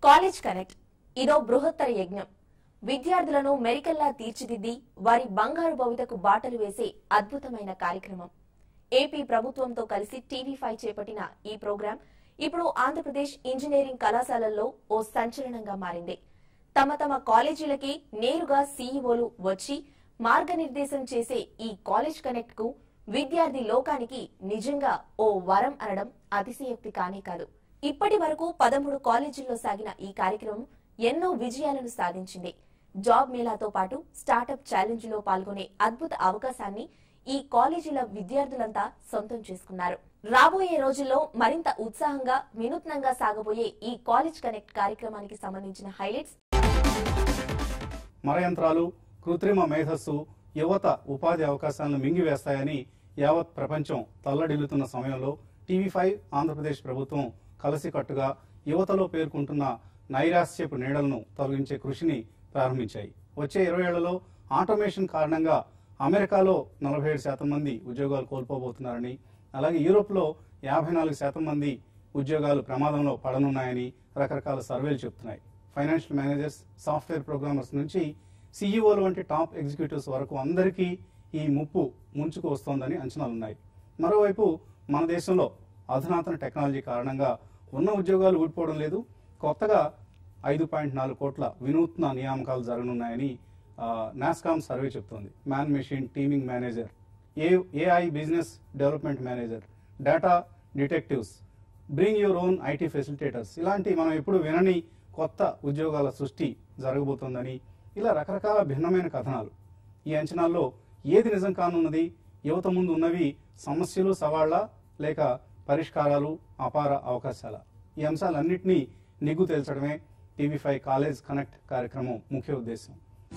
College connect ఇదో బృహత్తర యజ్ఞం విద్యార్థులను మెరికల్లా తీర్చిదిద్ది వారి బంగారు భవితకు బాటలు వేసే అద్భుతమైన కార్యక్రమం ఏపీ ప్రభుత్వంతో కలిసి టీవీ ఫైవ్ చేపట్టిన ఈ ప్రోగ్రాం ఇప్పుడు ఆంధ్రప్రదేశ్ ఇంజనీరింగ్ కళాశాలల్లో ఓ సంచలనంగా మారింది తమ తమ కాలేజీలకి నేరుగా సీఈఓలు వచ్చి మార్గనిర్దేశం చేసే ఈ కాలేజ్ కనెక్ట్ కు విద్యార్థి లోకానికి నిజంగా ఓ వరం అనడం అతిశయోక్తి కానే కాదు ఇప్పటి వరకు పదమూడు కాలేజీల్లో సాగిన ఈ కార్యక్రమం ఎన్నో విజయాలను సాధించింది జాబ్ మేళాతో పాటు స్టార్టప్ ఛాలెంజ్ లో పాల్గొనే అద్భుత అవకాశాన్ని ఈ కాలేజీల విద్యార్థులంతా సొంతం చేసుకున్నారు రాబోయే రోజుల్లో మరింత ఉత్సాహంగా వినూత్నంగా సాగబోయే ఈ కాలేజ్ కనెక్ట్ కార్యక్రమానికి సంబంధించిన హైలైట్స్ మరయంత్రాలు కృత్రిమ మేధస్సు యువత ఉపాధి అవకాశాలను మింగివేస్తాయని యావత్ ప్రపంచం తల్లడిల్లుతున్న సమయంలో టీవీ ఫైవ్ ఆంధ్రప్రదేశ్ ప్రభుత్వం కలసికట్టుగా యువతలో పేర్కొంటున్న నైరాస్యపు నీడలను తొలగించే కృషిని ప్రారంభించాయి వచ్చే ఇరవై ఏళ్లలో ఆటోమేషన్ కారణంగా అమెరికాలో నలభై ఏడు శాతం మంది ఉద్యోగాలు కోల్పోబోతున్నారని అలాగే యూరోప్లో యాభై నాలుగు శాతం మంది ఉద్యోగాలు ప్రమాదంలో పడనున్నాయని రకరకాల సర్వేలు చెప్తున్నాయి ఫైనాన్షియల్ మేనేజర్స్ సాఫ్ట్వేర్ ప్రోగ్రామర్స్ నుంచి సీఈఓలు వంటి టాప్ ఎగ్జిక్యూటివ్స్ వరకు అందరికీ ఈ ముప్పు ముంచుకు వస్తోందని అంచనాలున్నాయి మరోవైపు మన దేశంలో అధునాతన టెక్నాలజీ కారణంగా ఉన్న ఉద్యోగాలు ఊడిపోవడం లేదు కొత్తగా ఐదు పాయింట్ నాలుగు కోట్ల వినూత్న నియామకాలు జరగనున్నాయని నాస్కామ్ సర్వే చెప్తోంది man machine teaming manager A AI business development manager data detectives bring your own IT facilitators ఇలాంటి మనం ఎప్పుడు వినని కొత్త ఉద్యోగాల సృష్టి జరగబోతోందని ఇలా రకరకాల భిన్నమైన కథనాలు ఈ అంచనాల్లో ఏది నిజం కానున్నది యువత ముందు ఉన్నవి సమస్యలు సవాళ్ల లేక పరిష్కారాలు అపార అవకాశాల ఈ అంశాలన్నింటినీ నిగ్గు తేల్చడమే టీవీ ఫైవ్ కాలేజ్ కనెక్ట్ కార్యక్రమం ముఖ్య ఉద్దేశం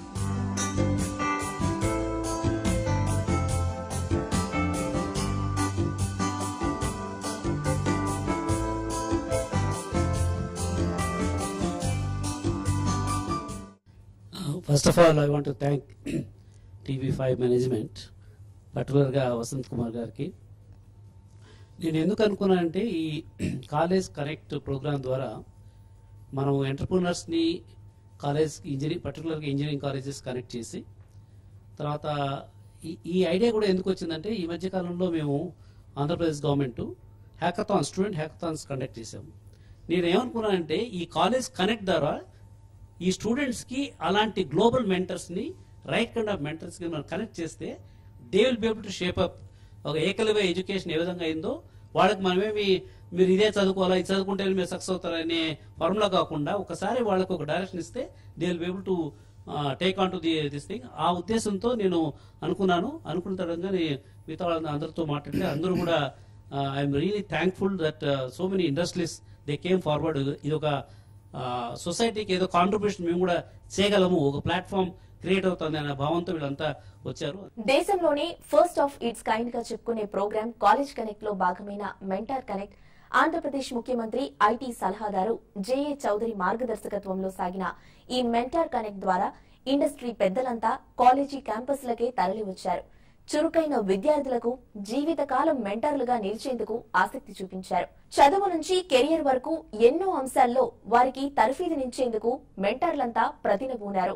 Uh, First of all, I want to thank TV5 management, పర్టికులర్గా వసంత్ కుమార్ గారికి నేను ఎందుకు అనుకున్నానంటే ఈ కాలేజ్ కనెక్ట్ ప్రోగ్రామ్ ద్వారా మనం ఎంటర్ప్రినర్స్ని కాలేజ్ ఇంజనీరింగ్ పర్టికులర్గా ఇంజనీరింగ్ కాలేజెస్ కనెక్ట్ చేసి తర్వాత ఈ ఈ ఐడియా కూడా ఎందుకు వచ్చిందంటే ఈ మధ్య కాలంలో మేము Andhra Pradesh government hackathon student hackathons conduct చేసాము నేను ఏమనుకున్నానంటే ఈ కాలేజ్ కనెక్ట్ ద్వారా ఈ స్టూడెంట్స్ కి అలాంటి గ్లోబల్ మెంటర్స్ ని రైట్ కైండ్ ఆఫ్ మెంటర్స్ కి మనం కనెక్ట్ చేస్తే they will be able to shape up ఒక ఏకలవ్య ఎడ్యుకేషన్ ఏ విధంగా అయిందో వాళ్ళకి మనమేమి మీరు ఇదే చదువుకోవాలా ఇది చదువుకుంటే మీరు సక్సెస్ అవుతారనే ఫార్ములా కాకుండా ఒకసారి వాళ్ళకి ఒక డైరెక్షన్ ఇస్తే they will be able to take on to the this thing ఆ ఉద్దేశంతో నేను అనుకున్నాను అనుకున్న తరంగా నే- మిగతా వాళ్ళ అందరితో మాట్లాడితే అందరూ కూడా I'm really thankful that so many industries they came forward ఇది ఒక సొసైటీకి ఏదో కాంట్రిబ్యూషన్ మేము కూడా చేయగలము ఒక ప్లాట్ఫామ్ క్రియేట్ అవుతుంది అనే భావంతో వీళ్ళంతా వచ్చారు దేశంలోనే ఫస్ట్ ఆఫ్ ఇట్స్ కైండ్ గా చెప్పుకునే ప్రోగ్రాం కాలేజ్ కనెక్ట్ లో భాగమైన మెంటార్ కనెక్ట్ ఆంధ్రప్రదేశ్ ముఖ్యమంత్రి ఐటీ సలహాదారు జేఏ చౌదరి మార్గదర్శకత్వంలో సాగిన ఈ మెంటార్ కనెక్ట్ ద్వారా ఇండస్ట్రీ పెద్దలంతా కాలేజీ క్యాంపస్లకే తరలివచ్చారు చురుకైన విద్యార్థులకు జీవితకాలం మెంటర్లుగా నిలిచేందుకు ఆసక్తి చూపించారు చదువు నుంచి కెరియర్ వరకు ఎన్నో అంశాల్లో వారికి తరఫీదునిచ్చేందుకు మెంటర్లంతా ప్రతినబూనారు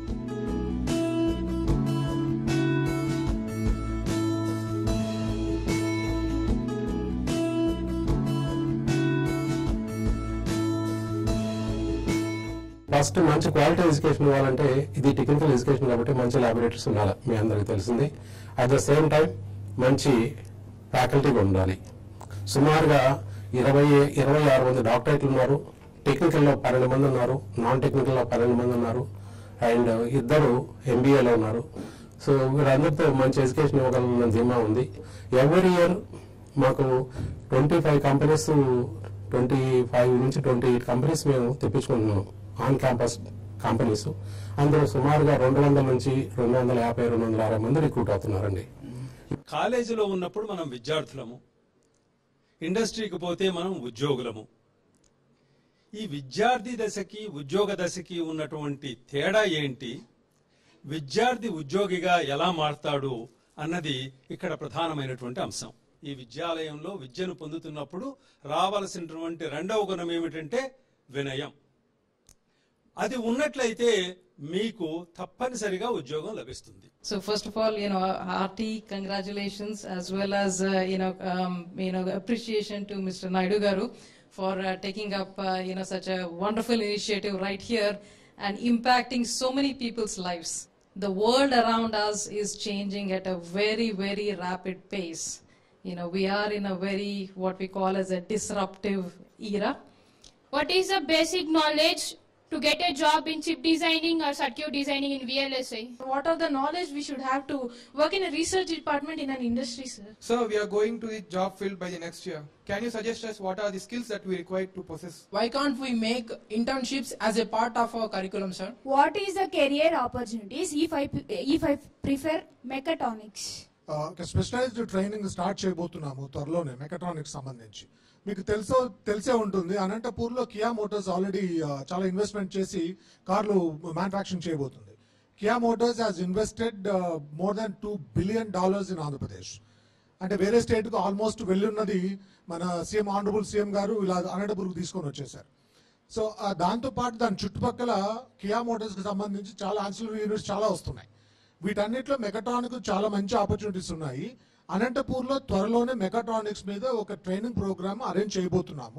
ఫస్ట్ మంచి క్వాలిటీ ఎడ్యుకేషన్ ఇవ్వాలంటే ఇది టెక్నికల్ ఎడ్యుకేషన్ కాబట్టి మంచి ల్యాబొరేటరీస్ ఉండాలి మీ అందరికి తెలిసింది అట్ ద సేమ్ టైం మంచి ఫ్యాకల్టీ కూడా ఉండాలి సుమారుగా ఇరవై ఇరవై ఆరు మంది డాక్టరేట్లు ఉన్నారు టెక్నికల్లో పన్నెండు మంది ఉన్నారు నాన్ టెక్నికల్లో పన్నెండు మంది ఉన్నారు అండ్ ఇద్దరు ఎంబీఏలో ఉన్నారు సో వీరందరితో మంచి ఎడ్యుకేషన్ ఇవ్వగలన్న ధీమా ఉంది ఎవ్రీ ఇయర్ మాకు twenty five companies twenty five నుంచి ట్వంటీ ఎయిట్ కంపెనీస్ మేము తెప్పించుకుంటున్నాం ఆన్ క్యాంపస్ కంపెనీస్ అందులో సుమారుగా రెండు వందల నుంచి రెండు వందల యాభై రెండు వందల అరవై మంది రిక్రూట్ అవుతున్నారండి కాలేజీలో ఉన్నప్పుడు మనం విద్యార్థులము ఇండస్ట్రీకి పోతే మనం ఉద్యోగులము ఈ విద్యార్థి దశకి ఉద్యోగ దశకి ఉన్నటువంటి తేడా ఏంటి విద్యార్థి ఉద్యోగిగా ఎలా మారతాడు అన్నది ఇక్కడ ప్రధానమైనటువంటి అంశం ఈ విద్యాలయంలో విద్యను పొందుతున్నప్పుడు రావలసినటువంటి రెండవ గుణం ఏమిటంటే వినయం అది ఉన్నట్లయితే మీకు తప్పనిసరిగా ఉద్యోగం లభిస్తుంది So first of all, you know, hearty congratulations as well as uh, you know, um, you know, appreciation to Mr. Naidu Garu for uh, taking up uh, you know such a wonderful initiative right here and impacting so many people's lives. The world around us is changing at a very very rapid pace. You know, we are in a very what we call as a disruptive era. What is the basic knowledge to get a job in chip designing or circuit designing in VLSI? What are the knowledge we should have to work in a research department in an industry, sir? Sir, we are going to the job field by the next year. Can you suggest us what are the skills that we require to possess? Why can't we make internships as a part of our curriculum, sir? What is the career opportunities if I if I prefer mechatronics? Specialized training start చేయబోతున్నాము త్వరలోనే mechatronics సంబంధించి మీకు తెలుసో తెలిసే ఉంటుంది అనంతపూర్లో Kia Motors already చాలా investment చేసి కార్లు మ్యానుఫ్యాక్చరింగ్ చేయబోతుంది Kia Motors has invested more than two billion dollars in Andhra Pradesh అంటే వేరే స్టేట్ కు ఆల్మోస్ట్ వెళ్ళున్నది మన సీఎం ఆనరబుల్ సీఎం గారు ఇలా అనంతపురకు తీసుకొని వచ్చేసారు సో ఆ దాంతో పాటు దాని చుట్టుపక్కల కియా మోటార్స్ కి సంబంధించి చాలా ఆన్సిలరీ యూనిట్స్ చాలా వస్తున్నాయి వీటన్నిటిలో మెకట్రానిక్ చాలా మంచి ఆపర్చునిటీస్ ఉన్నాయి అనంతపూర్లో త్వరలోనే మెకట్రానిక్స్ మీద ఒక ట్రైనింగ్ ప్రోగ్రామ్ అరేంజ్ చేయబోతున్నాము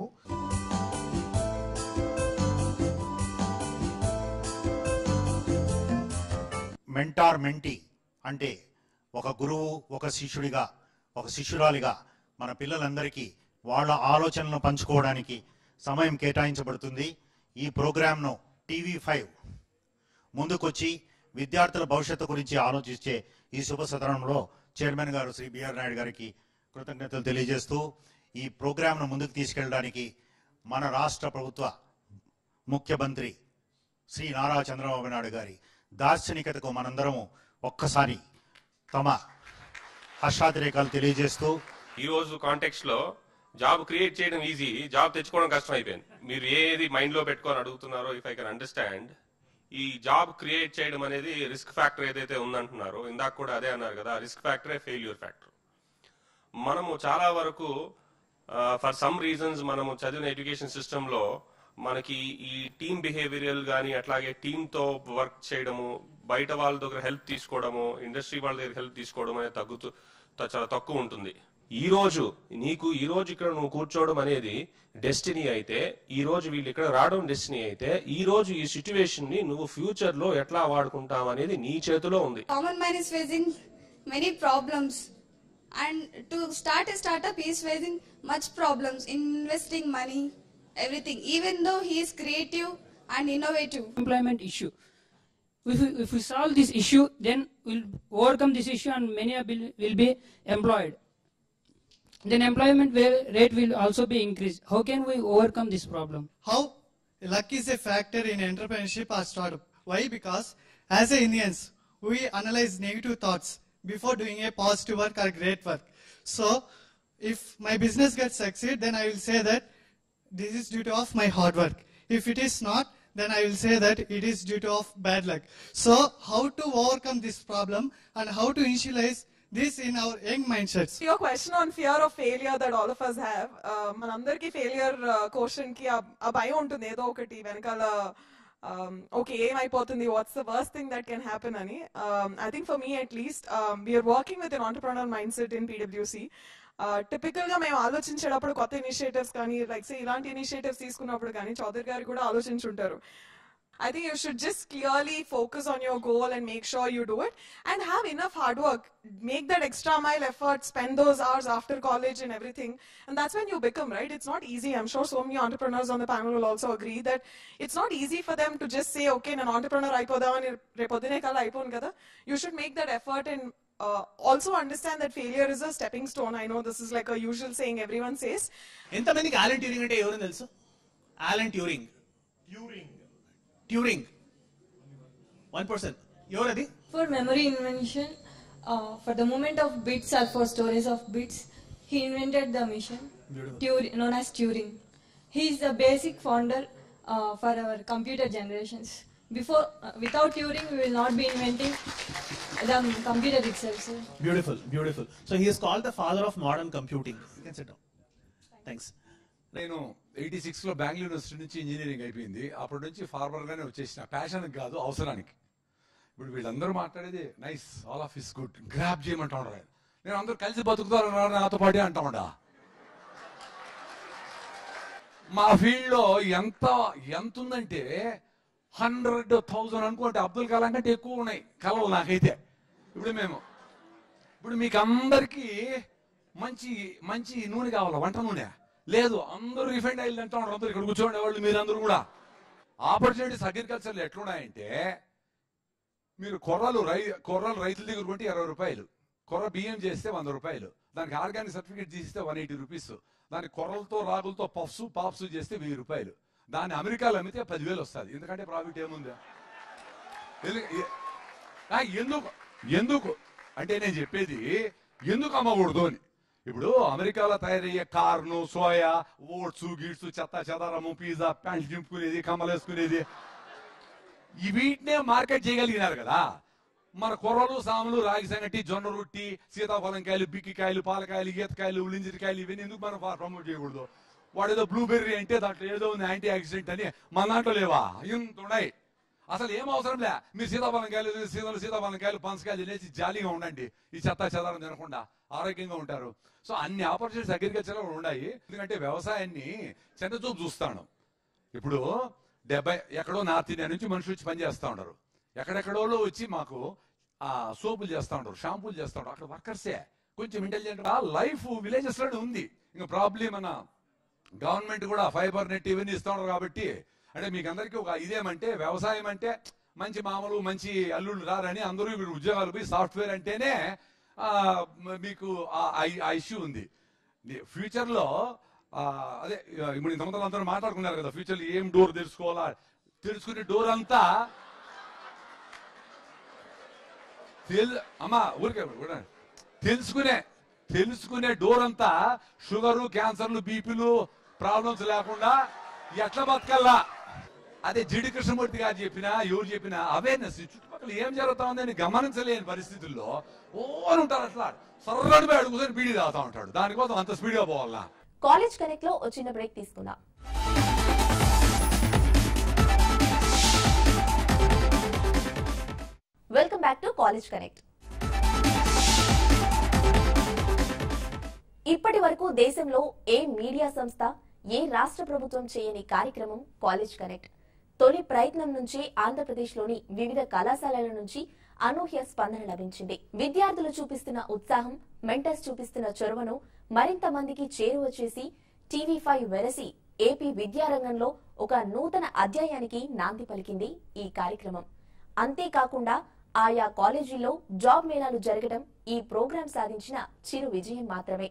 మెంటార్ మెంటీ అంటే ఒక గురువు ఒక శిష్యుడిగా ఒక శిష్యురాలిగా మన పిల్లలందరికీ వాళ్ళ ఆలోచనలను పంచుకోవడానికి సమయం కేటాయించబడుతుంది ఈ ప్రోగ్రాంను టీవీ ఫైవ్ ముందుకొచ్చి విద్యార్థుల భవిష్యత్తు గురించి ఆలోచించే ఈ శుభ సదనంలో చైర్మన్ గారు శ్రీ బిఆర్ నాయుడు గారికి కృతజ్ఞతలు తెలియజేస్తూ ఈ ప్రోగ్రాంను ముందుకు తీసుకెళ్ళడానికి మన రాష్ట్ర ప్రభుత్వ ముఖ్యమంత్రి శ్రీ నారా చంద్రబాబు నాయుడు గారి దార్శనికతకు మనందరము ఒక్కసారి తమ హర్షాతిరేకాలు తెలియజేస్తూ ఈ రోజు కాంటెక్స్ట్ లో జాబ్ క్రియేట్ చేయడం ఈజీ జాబ్ తెచ్చుకోవడం కష్టం అయిపోయింది మీరు ఏది మైండ్ లో పెట్టుకొని అడుగుతున్నారో ఇఫ్ ఐ కెన్ అండర్స్టాండ్ ఈ జాబ్ క్రియేట్ చేయడం అనేది రిస్క్ ఫ్యాక్టర్ ఏదైతే ఉందంటున్నారో ఇందాక కూడా అదే అన్నారు కదా రిస్క్ ఫ్యాక్టరే ఫెయిల్యూర్ ఫ్యాక్టర్ మనము చాలా వరకు ఫర్ సమ్ రీజన్స్ మనము చదివిన ఎడ్యుకేషన్ సిస్టమ్ లో మనకి ఈ టీమ్ బిహేవియరల్ కానీ అట్లాగే టీమ్ తో వర్క్ చేయడము బయట వాళ్ళ దగ్గర హెల్ప్ తీసుకోవడము ఇండస్ట్రీ వాళ్ళ దగ్గర హెల్ప్ తీసుకోవడం అనేది తగ్గుతూ త- చాలా తక్కువ ఉంటుంది ఈ రోజు నీకు ఈ రోజు ఇక్కడ నువ్వు కూర్చోవడం అనేది డెస్టినీ అయితే ఈ రోజు వీళ్ళు ఇక్కడ రావడం డెస్టినీ అయితే ఈ రోజు ఈ సిచ్యువేషన్ ని నువ్వు ఫ్యూచర్ లో ఎట్లా వాడుకుంటావు అనేది నీ చేతిలో ఉంది Common man is facing many problems, and to start a startup, he is facing much problems in investing money, everything. Even though he is creative and innovative. employment issue. If we, if we solve this issue, then we'll overcome this issue and many will, will be employed. Then employment will, rate will also be increased. How can we overcome this problem? How luck is a factor in entrepreneurship or startup. Why? Because as a Indians, we analyze negative thoughts before doing a positive work or great work. So, if my business gets succeed, then I will say that this is due to of my hard work. If it is not, then I will say that it is due to of bad luck. So, how to overcome this problem and how to initialize this in our young mindsets? Your question on fear of failure that all of us have, uh, మనందరికీ failure question కి ఆ- ఆ భయం ఉంటుంది ఏదో ఒకటి వెనకాల okay ఏమైపోతుంది what's the worst thing that can happen అని I think for me at least we're working with an entrepreneur mind set in పీడబ్ల్యూసీ టిపికల్ గా మేము ఆలోచించేటప్పుడు కొత్త ఇనిషియేటివ్స్ కానీ లైక్ సే ఇలాంటి ఇనిషియేటివ్స్ తీసుకున్నప్పుడు కానీ చౌదరి గారు కూడా ఆలోచించుంటారు I think you should just clearly focus on your goal and make sure you do it and have enough hard work. Make that extra mile effort, spend those hours after college and everything. And that's when you become, right? It's not easy. I'm sure so many entrepreneurs on the panel will also agree that it's not easy for them to just say, okay, an entrepreneur అయిపోదామని రేపొద్దునే కల్లా అయిపోను కదా. You should make that effort and uh, also understand that failure is a stepping stone. I know this is like a usual saying everyone says. ఎంతమందికి Alan Turing అంటే ఎవరు తెలుసు Alan Turing Turing one person ఎవరు అది For memory invention, uh, for the movement of bits or for storage of bits, he invented the machine Beautiful. Turing, known as Turing. He is the basic founder uh, for our computer generations. Before, uh, without Turing, we will not be inventing the computer itself. Sir. Beautiful beautiful so he is called the father of modern computing you can sit down thanks నేను eighty సిక్స్లో Bengaluru university నుంచి engineering అయిపోయింది అప్పటి నుంచి ఫార్మర్గానే వచ్చేసిన ప్యాషన్కి కాదు అవసరానికి ఇప్పుడు వీళ్ళందరూ మాట్లాడేది nice all of is good grab చేయమంటా ఉండరు ఆయన. నేను అందరూ కలిసి బతుకుతారు నాతో పాటే అంటా ఉండా మా ఫీల్డ్లో ఎంత ఎంత ఉందంటే హండ్రెడ్ థౌజండ్ అనుకుంటే అబ్దుల్ కలాం కంటే ఎక్కువ ఉన్నాయి కలలు నాకైతే ఇప్పుడు మేము ఇప్పుడు మీకు అందరికీ మంచి మంచి నూనె కావాలా వంట నూనె లేదు అందరూ రిఫైండ్ ఆయిల్ అంటా ఉంటారు అందరూ ఇక్కడ కూర్చోండి వాళ్ళు మీరు అందరూ కూడా ఆపర్చునిటీస్ అగ్రికల్చర్లో ఎట్లున్నాయంటే మీరు కొర్రలు రై కొర్రలు రైతుల దగ్గర కొంటే ఇరవై రూపాయలు కొర్ర బియ్యం చేస్తే వంద రూపాయలు దానికి ఆర్గానిక్ సర్టిఫికేట్ తీస్తే వన్ ఎయిటీ రూపీస్ దాని కొర్రలతో రాగులతో పఫ్స్ పాప్స్ చేస్తే వెయ్యి రూపాయలు దాన్ని అమెరికాలో అమ్మితే పదివేలు వస్తుంది ఎందుకంటే ప్రాఫిట్ ఏముంది ఎందు- ఎ- ఆ, ఎందుకు ఎందుకు అంటే నేను చెప్పేది ఎందుకు అమ్మకూడదు అని ఇప్పుడు అమెరికాలో తయారయ్యే కార్ను సోయా ఓట్స్ గిట్స్ చెత్త చెదారము పిజ్జా ప్యాంట్లు చింపుకునేది కమ్మలు వేసుకునేది ఈ వీటినే మార్కెట్ చేయగలిగినారు కదా మన కొర్రలు సాములు రాగి సంగటి జొన్న రొట్టి సీతాఫలం కాయలు బిక్కికాయలు పాలకాయలు ఈతకాయలు ఉలింజిరికాయలు ఇవన్నీ ఎందుకు మనం ప్రమోట్ చేయకూడదు వాడు ఏదో బ్లూబెర్రీ అంటే దాంట్లో ఏదో ఉంది యాంటీ ఆక్సిడెంట్ అని మన దాంట్లో లేవా ఇంత ఉన్నాయి అసలు ఏం అవసరం లే మీరు సీతాఫలం కాయలు సీతలు సీతాఫలం కాయలు పనసకాయలు తినేసి జాలీగా ఉండండి ఈ చెత్త చెదారం తినకుండా ఆరోగ్యంగా ఉంటారు సో అన్ని ఆపర్చునిటీస్ అగ్రికల్చర్ ఉన్నాయి ఎందుకంటే వ్యవసాయాన్ని చిన్న చూపు చూస్తాను ఇప్పుడు డెబ్బై ఎక్కడో నార్త్ ఇండియా నుంచి మనుషులు వచ్చి పని చేస్తూ ఉంటారు ఎక్కడెక్కడో వచ్చి మాకు ఆ సోపులు చేస్తూ ఉంటారు షాంపూలు చేస్తూ ఉంటారు అక్కడ వర్కర్సే కొంచెం ఇంటెలిజెంట్ లైఫ్ విలేజెస్ లోనే ఉంది ఇంకా ప్రాబ్లం మన గవర్నమెంట్ కూడా ఫైబర్ నెట్ ఇవన్నీ ఇస్తూ ఉన్నారు కాబట్టి అంటే మీకు అందరికీ ఒక ఇదేమంటే వ్యవసాయం అంటే మంచి మామూలు మంచి అల్లుళ్ళు రారని అందరూ ఇప్పుడు ఉద్యోగాలు పోయి సాఫ్ట్వేర్ అంటేనే ఆ, మ- మీకు ఆ ఇష్యూ ఉంది ఫ్యూచర్ లో ఆ, అదే ఇప్పుడు ఇంతమంది అందరూ మాట్లాడుకున్నారు కదా ఫ్యూచర్ లో ఏం డోర్ తెలుసుకోవాలా తెలుసుకునే డోర్ అంతా తెల్ అమ్మా ఊరికే ఊరికే. తెలుసుకునే తెలుసుకునే డోర్ అంతా షుగరు క్యాన్సర్లు బీపీలు ప్రాబ్లమ్స్ లేకుండా ఎట్లా బతకల్లా అదే జిడి కృష్ణమూర్తి గారు చెప్పినా ఎవరు చెప్పినా అవేర్నెస్ చుట్టుపక్కల ఏం జరుగుతా ఉందని గమనించలేని పరిస్థితుల్లో ఓ అని ఉంటారు అట్లా సర్రని పోయి అడుగుకొని బీడీ తాగుతా ఉంటాడు దానికోసం అంత స్పీడ్గా పోవాలా కాలేజ్ కనెక్ట్ లో ఓ చిన్న బ్రేక్ తీసుకుందాం welcome back to college connect ఇప్పటి వరకు దేశంలో ఏ మీడియా సంస్థ ఏ రాష్ట్ర ప్రభుత్వం చేయని కార్యక్రమం కాలేజ్ కనెక్ట్ తొలి ప్రయత్నం నుంచి ఆంధ్రప్రదేశ్లోని వివిధ కళాశాలల నుంచి అనూహ్య స్పందన లభించింది విద్యార్థులు చూపిస్తున్న ఉత్సాహం మెంటర్స్ చూపిస్తున్న చొరవను మరింత మందికి చేరువ చేసి టీవీ ఫైవ్ వెరసి ఏపీ విద్యారంగంలో ఒక నూతన అధ్యాయానికి నాంది పలికింది ఈ కార్యక్రమం అంతేకాకుండా ఆయా కాలేజీల్లో జాబ్ మేళాలు జరగడం ఈ ప్రోగ్రాం సాధించిన చిరు విజయం మాత్రమే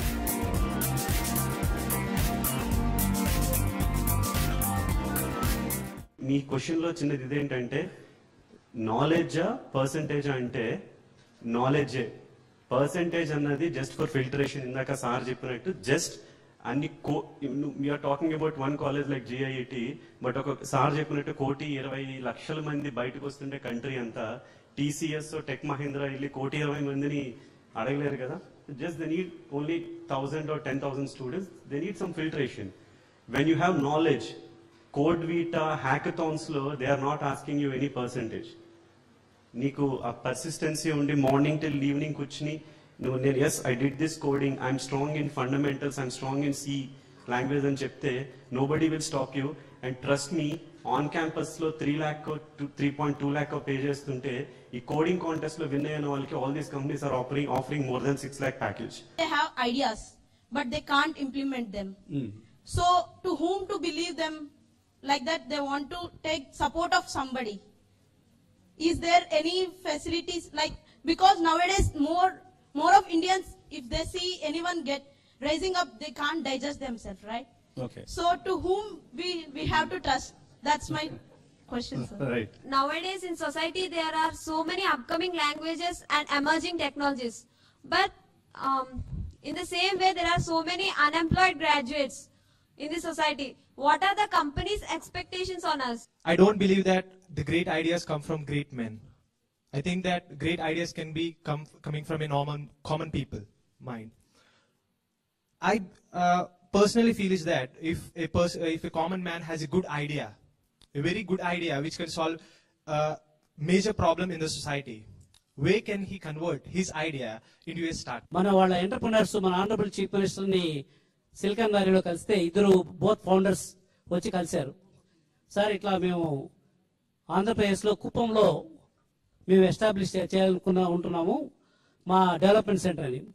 మీ క్వశ్చన్లో చిన్నది ఇదేంటంటే నాలెడ్జా పర్సంటేజ్ అంటే నాలెడ్జే పర్సంటేజ్ అన్నది జస్ట్ ఫర్ ఫిల్టరేషన్ ఇందాక సార్ చెప్పినట్టు జస్ట్ అన్ని కో you're talking about one college like GIT but ఒక సార్ చెప్పినట్టు కోటి ఇరవై లక్షల మంది బయటకు వస్తుంటే కంట్రీ అంతా టీసీఎస్ టెక్ మహేంద్ర వెళ్ళి కోటి ఇరవై మందిని అడగలేరు కదా just they need only thousand or ten thousand students they need some filtration when you have knowledge code వీటా హ్యాకథాన్స్ లో they are not asking you any percentage నీకు ఆ పర్సిస్టెన్సీ ఉండి మార్నింగ్ టిల్ ఈవినింగ్ కూర్చుని నువ్వు నేను yes I did this coding I'm strong in fundamentals I'm strong in C language అని చెప్తే nobody will stop you and trust me on campus లో three lakh three point two lakh pay చేస్తుంటే ఈ coding contest లో win అయిన వాళ్ళకి all these companies are offering offering more than six lakh package They have ideas, but they can't implement them. So, to whom to believe them like that? They want to take support of somebody. Is there any facilities like because nowadays more more of Indians, if they see anyone get rising up, they can't digest themselves, right? Okay. So, to whom we we have to trust? That's my question, sir. Right. Nowadays in society there are so many upcoming languages and emerging technologies. But um, in the same way there are so many unemployed graduates in the society. What are the company's expectations on us? I don't believe that the great ideas come from great men. I think that great ideas can be come, coming from a normal common people mind. I uh, personally feel is that if a person, if a common man has a good idea, a very good idea which can solve a major problem in the society, where can he convert his idea into a start? మన వాళ్ళ entrepreneurs మన honourable chief minister ని Silicon వ్యాలీలో కలిస్తే ఇద్దరు both founders వచ్చి కలిశారు sir ఇట్లా మేము ఆంధ్రప్రదేశ్లో కుప్పంలో మేము ఎస్టాబ్లిష్ చేయాలనుకున్నా ఉంటున్నాము మా డెవలప్మెంట్ సెంటర్ అని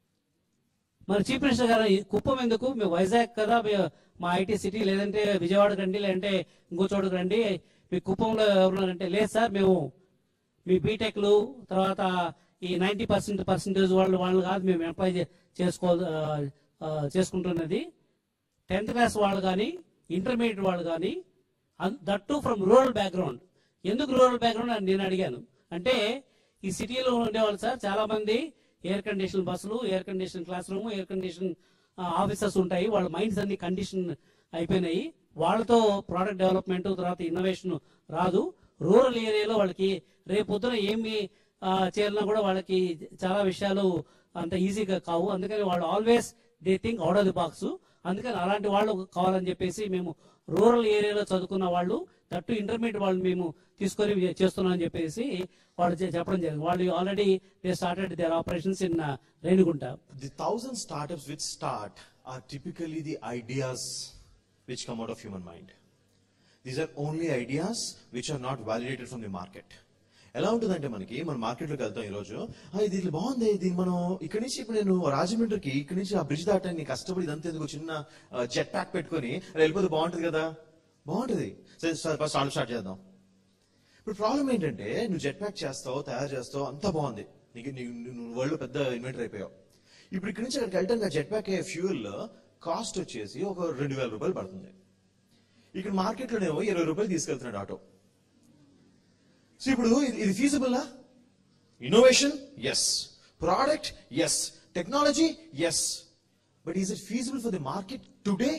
మన చీఫ్ మినిస్టర్ గారు ఈ కుప్పం ఎందుకు మేము వైజాగ్ కదా మే- మా ఐటీ సిటీ లేదంటే విజయవాడకు రండి లేదంటే ఇంకో చోటుకు రండి మీ కుప్పంలో ఎవరున్నారంటే లేదు సార్ మేము మీ బీటెక్లు తర్వాత ఈ నైంటీ పర్సెంట్ పర్సెంటేజ్ వాళ్ళు వాళ్ళు కాదు మేము ఎంప్లాయ్ చేసుకో ఆ, ఆ, చేసుకుంటున్నది టెన్త్ క్లాస్ వాళ్ళు కానీ ఇంటర్మీడియట్ వాళ్ళు కానీ that to from rural background ఎందుకు రూరల్ బ్యాక్గ్రౌండ్ అని నేను అడిగాను అంటే ఈ సిటీలో ఉండేవాళ్ళు సార్ చాలా మంది ఎయిర్ కండిషన్ బస్సులు air condition class room air condition officers ఉంటాయి వాళ్ళ మైండ్స్ అన్ని కండిషన్ అయిపోయినాయి వాళ్ళతో ప్రోడక్ట్ డెవలప్మెంట్ తర్వాత ఇన్నోవేషన్ రాదు రూరల్ ఏరియాలో వాళ్ళకి రేపు పొద్దున ఏమి ఆ, చేయాలన్నా కూడా వాళ్ళకి చాలా విషయాలు అంత ఈజీగా కావు అందుకని వాళ్ళు always they think out of the box అందుకని అలాంటి వాళ్ళు కావాలని చెప్పేసి మేము రూరల్ ఏరియాలో చదువుకున్న వాళ్ళు తట్టు ఇంటర్మీడియట్ వాళ్ళు మేము తీసుకొని చేస్తున్నాం అని చెప్పేసి వాళ్ళు చె- చెప్పడం జరిగింది వాళ్ళు already they started their operations in Renigunta The thousand startups which start are typically the ideas which come out of human mind. These are only ideas which are not validated from the market. ఎలా ఉంటుందంటే మనకి మన మార్కెట్లోకి వెళ్తాం ఈ రోజు "ఆ, ఇది ఇట్లా బాగుంది ఇది మనం ఇక్కడి నుంచి ఇప్పుడు నేను రాజమండ్రికి ఇక్కడి నుంచి ఆ బ్రిడ్జ్ దాటాన్ని కష్టపడి ఇదంతా ఎందుకు చిన్న జెట్ ప్యాక్ పెట్టుకొని అలా వెళ్ళిపోతే బాగుంటుంది కదా బాగుంటుంది సరే ఫస్ట్ స్టార్ట్ స్టార్ట్ చేద్దాం ఇప్పుడు ప్రాబ్లం ఏంటంటే నువ్వు జెట్ ప్యాక్ చేస్తావు తయారు చేస్తావు అంతా బాగుంది నీకు నీ- నువ్వు వరల్డ్ పెద్ద ఇన్వెంటర్ అయిపోయావు ఇప్పుడు ఇక్కడి నుంచి అక్కడికి వెళ్ళడానికి ఆ జెట్ ప్యాక్ ఫ్యూయల్ కాస్ట్ వచ్చేసి ఒక రెండు వేల రూపాయలు పడుతుంది ఇక్కడ మార్కెట్లోనేమో ఇరవై రూపాయలు తీసుకెళ్తున్నాడు ఆటో సో ఇప్పుడు ఇది- ఇది ఫీజిబుల్లా innovation yes product yes technology yes but is it feasible for the market today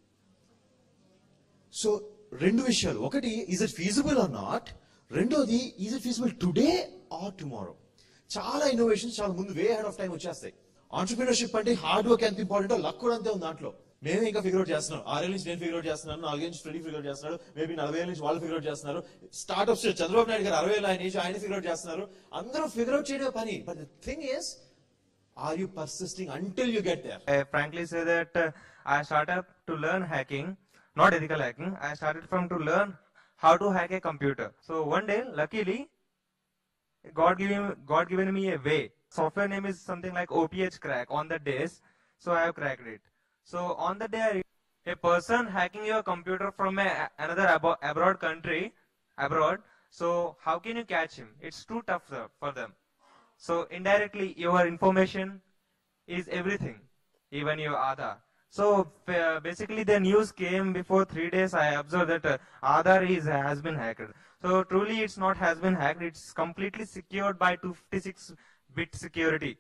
so రెండు విషయాలు ఒకటి is it feasible or not రెండోది is it feasible today or tomorrow చాలా ఇన్నోవేషన్స్ చాలా ముందు వే హెడ్ ఆఫ్ టైం వచ్చేస్తాయి ఆంటర్ప్రినర్షిప్ అంటే హార్డ్ వర్క్ ఎంత ఇంపార్టెంట్ లక్ కూడా అంతే ఉంది దాంట్లో మేమే ఇంకా ఫిగర్ అవుట్ చేస్తున్నాం ఆరేళ్ళ నుంచి నేను ఫిగర్ అవుట్ చేస్తున్నాను నాలుగేళ్ళ నుంచి ఫ్రెడీ ఫిగర్ అవుట్ చేస్తున్నాడు మేబీ నలభై ఏళ్ళ నుంచి వాళ్ళు ఫిగర్ అవుట్ చేస్తున్నారు స్టార్ట్అప్స్ చంద్రబాబు నాయుడు గారు అరవై ఏళ్ళ ఆయన నుంచి ఆయన ఫిగర్ అవుట్ చేస్తున్నారు అందరూ ఫిగర్ అవుట్ చేయడం పని but the thing is are you persisting until you get there I frankly say that uh, I started to learn hacking, not ethical hacking. I started from to learn how to hack a computer. So one day, luckily, God given God given me a way. Software name is something like OPH crack on the days, so I have cracked it. So on the day, I- a person hacking your computer from a, another abo- abroad country, abroad. So how can you catch him? It's too tough sir, for them. So indirectly, your information is everything, even your Aadhaar. So uh, basically, the news came before three days. I observed that uh, Aadhaar is has been hacked. So truly, it's not has been hacked. It's completely secured by 256-bit security.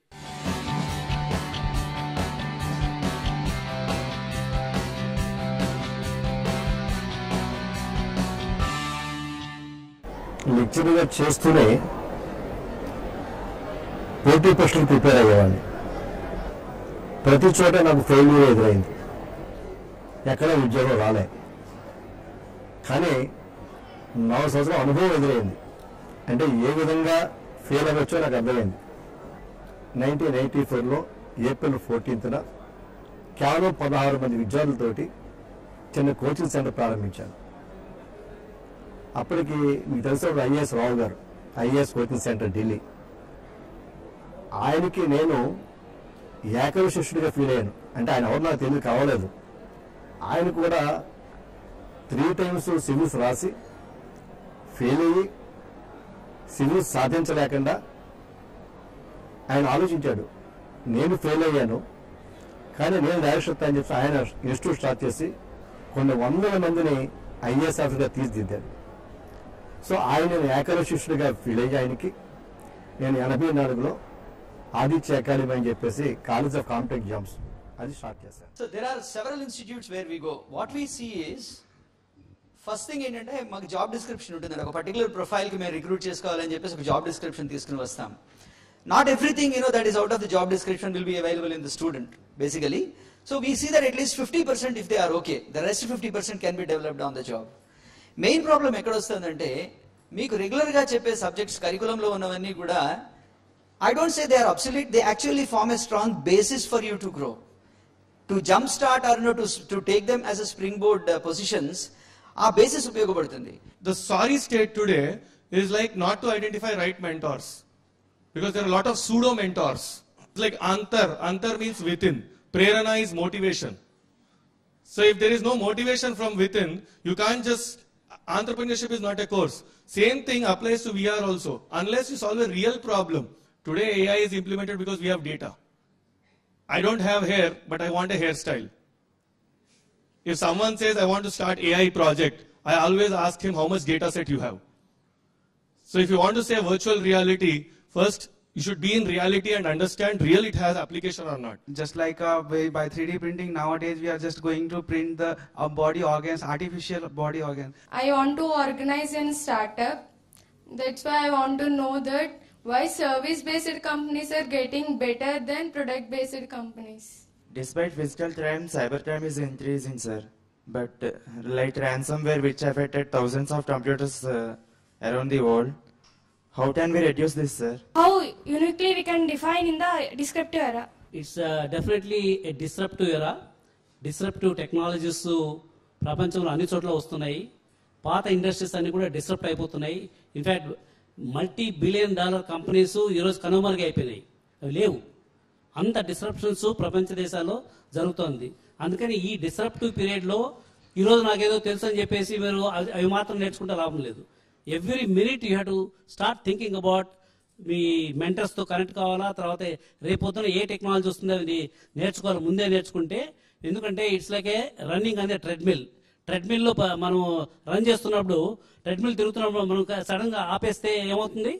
లెక్చర్గా చేస్తూనే పోటీ పరీక్షలు prepare అయ్యేవాడిని ప్రతి చోట నాకు failure ఎదురైంది ఎక్కడ ఉద్యోగం రాలే కానీ నాలుగు సంవత్సరాల అనుభవం ఎదురైంది అంటే ఏ విధంగా ఫెయిల్ అవ్వచ్చో నాకు అర్థమైంది నైన్టీన్ ఎయిటీ ఫోర్లో ఏప్రిల్ ఫోర్టీన్త్న కేవలం పదహారు మంది విద్యార్థులతోటి చిన్న కోచింగ్ సెంటర్ ప్రారంభించాను అప్పటికి మీకు తెలిసిన ఐఏఎస్ రావు గారు ఐఏఎస్ కోచింగ్ సెంటర్ ఢిల్లీ ఆయనకి నేను ఏకవ శిష్యుడిగా ఫీల్ అయ్యాను అంటే ఆయన ఎవరు నాకు తెలియదు కావలేదు ఆయన కూడా త్రీ టైమ్స్ సివిల్స్ రాసి ఫెయిల్ అయ్యి సివిల్స్ సాధించలేకుండా ఆయన ఆలోచించాడు నేను ఫెయిల్ అయ్యాను కానీ నేను డైరెక్షన్ అని చెప్పి ఆయన ఇన్స్టిట్యూట్ స్టార్ట్ చేసి కొన్ని వందల మందిని ఐఏఎస్ ఆఫీసర్గా తీర్చిదిద్దాడు సో ఆయన ఏకల శిష్యుడిగా ఫీల్ అయ్యి ఆయనకి నేను ఎనభై నాలుగులో ఆదిత్య అకాడమీ అని చెప్పేసి కాలేజ్ ఆఫ్ కాంపిటెంట్ ఎగ్జామ్స్ అది స్టార్ట్ చేశాను So there are several institutes where we go. What we see is first thing ఏంటంటే మాకు జాబ్ డిస్క్రిప్షన్ ఉంటుంది ఒక పర్టికులర్ ప్రొఫైల్కి మేము రిక్రూట్ చేసుకోవాలని చెప్పేసి ఒక జాబ్ డిస్క్రిప్షన్ తీసుకుని వస్తాం not everything you know that is out of the job description will be available in the student basically. So we see that at least 50% if they are okay, the rest 50% can be developed on the job. Main problem ఎక్కడ వస్తుందంటే మీకు రెగ్యులర్గా చెప్పే subjects కరికులంలో ఉన్నవన్నీ కూడా I don't say they are absolute they actually form a strong basis for you to grow to jump start or no to to take them as a spring board positions ఆ basis ఉపయోగపడుతుంది The sorry state today is like not to identify right mentors. Because there are a lot of pseudo mentors. It's like antar. Antar means within. Prerana is motivation. So if there is no motivation from within, you can't just, entrepreneurship is not a course. Same thing applies to VR also. Unless you solve a real problem. Today AI is implemented because we have data. I don't have hair, but I want a hairstyle. If someone says, I want to start AI project, I always ask him how much data set you have. So if you want to say virtual reality, first you should be in reality and understand real it has application or not. Just like uh, by, by 3D printing, nowadays we are just going to print the uh, body organs, artificial body organs. I want to organize a startup. That's why I want to know that why service-based companies are getting better than product-based companies. Despite physical crime, cybercrime is increasing, sir. But uh, like ransomware, which affected thousands of computers uh, around the world, how can we reduce this, sir? How uniquely we can define in the descriptive era? It's definitely a disruptive era disruptive technologies ప్రపంచంలో అన్ని చోట్ల వస్తున్నాయి పాత industries అన్ని కూడా disrupt అయిపోతున్నాయి in fact multi billion dollar companies ఈరోజు కనుమరుగు అయిపోయినాయి అవి లేవు అంత డిస్రప్షన్స్ ప్రపంచ దేశాల్లో జరుగుతోంది అందుకని ఈ డిస్రప్టివ్ పీరియడ్లో ఈరోజు నాకేదో తెలుసు అని చెప్పేసి మీరు అవి అవి మాత్రం నేర్చుకుంటే లాభం లేదు every minute you have to start thinking about మీ మెంటర్స్తో కనెక్ట్ కావాలా తర్వాత రేపొద్దున ఏ టెక్నాలజీ వస్తుందో అది నేర్చుకోవాలి ముందే నేర్చుకుంటే ఎందుకంటే ఇట్స్ లైక్ ఏ రన్నింగ్ అనే ట్రెడ్మిల్ ట్రెడ్మిల్లో మనం రన్ చేస్తున్నప్పుడు ట్రెడ్మిల్ తిరుగుతున్నప్పుడు మనం సడన్గా ఆపేస్తే ఏమవుతుంది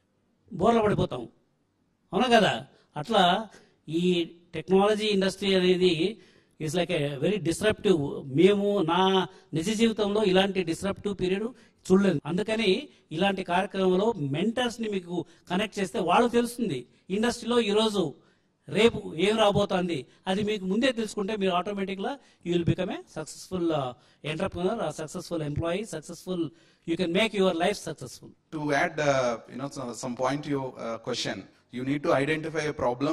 బోర్ల పడిపోతాం అవునా కదా అట్లా ఈ టెక్నాలజీ ఇండస్ట్రీ అనేది it's like a very disruptive మేము నా నిజ జీవితంలో ఇలాంటి డిస్రప్టివ్ పీరియడ్ చూడలేదు అందుకని ఇలాంటి కార్యక్రమంలో మెంటర్స్ ని మీకు కనెక్ట్ చేస్తే వాళ్ళు తెలుస్తుంది ఇండస్ట్రీలో ఈరోజు రేపు ఏం రాబోతోంది అది మీకు ముందే తెలుసుకుంటే మీరు ఆటోమేటిక్గా you will become a successful entrepreneur successful employee successful you can make your life successful To add, uh, you know, some, some point to your uh, question, you need to identify a problem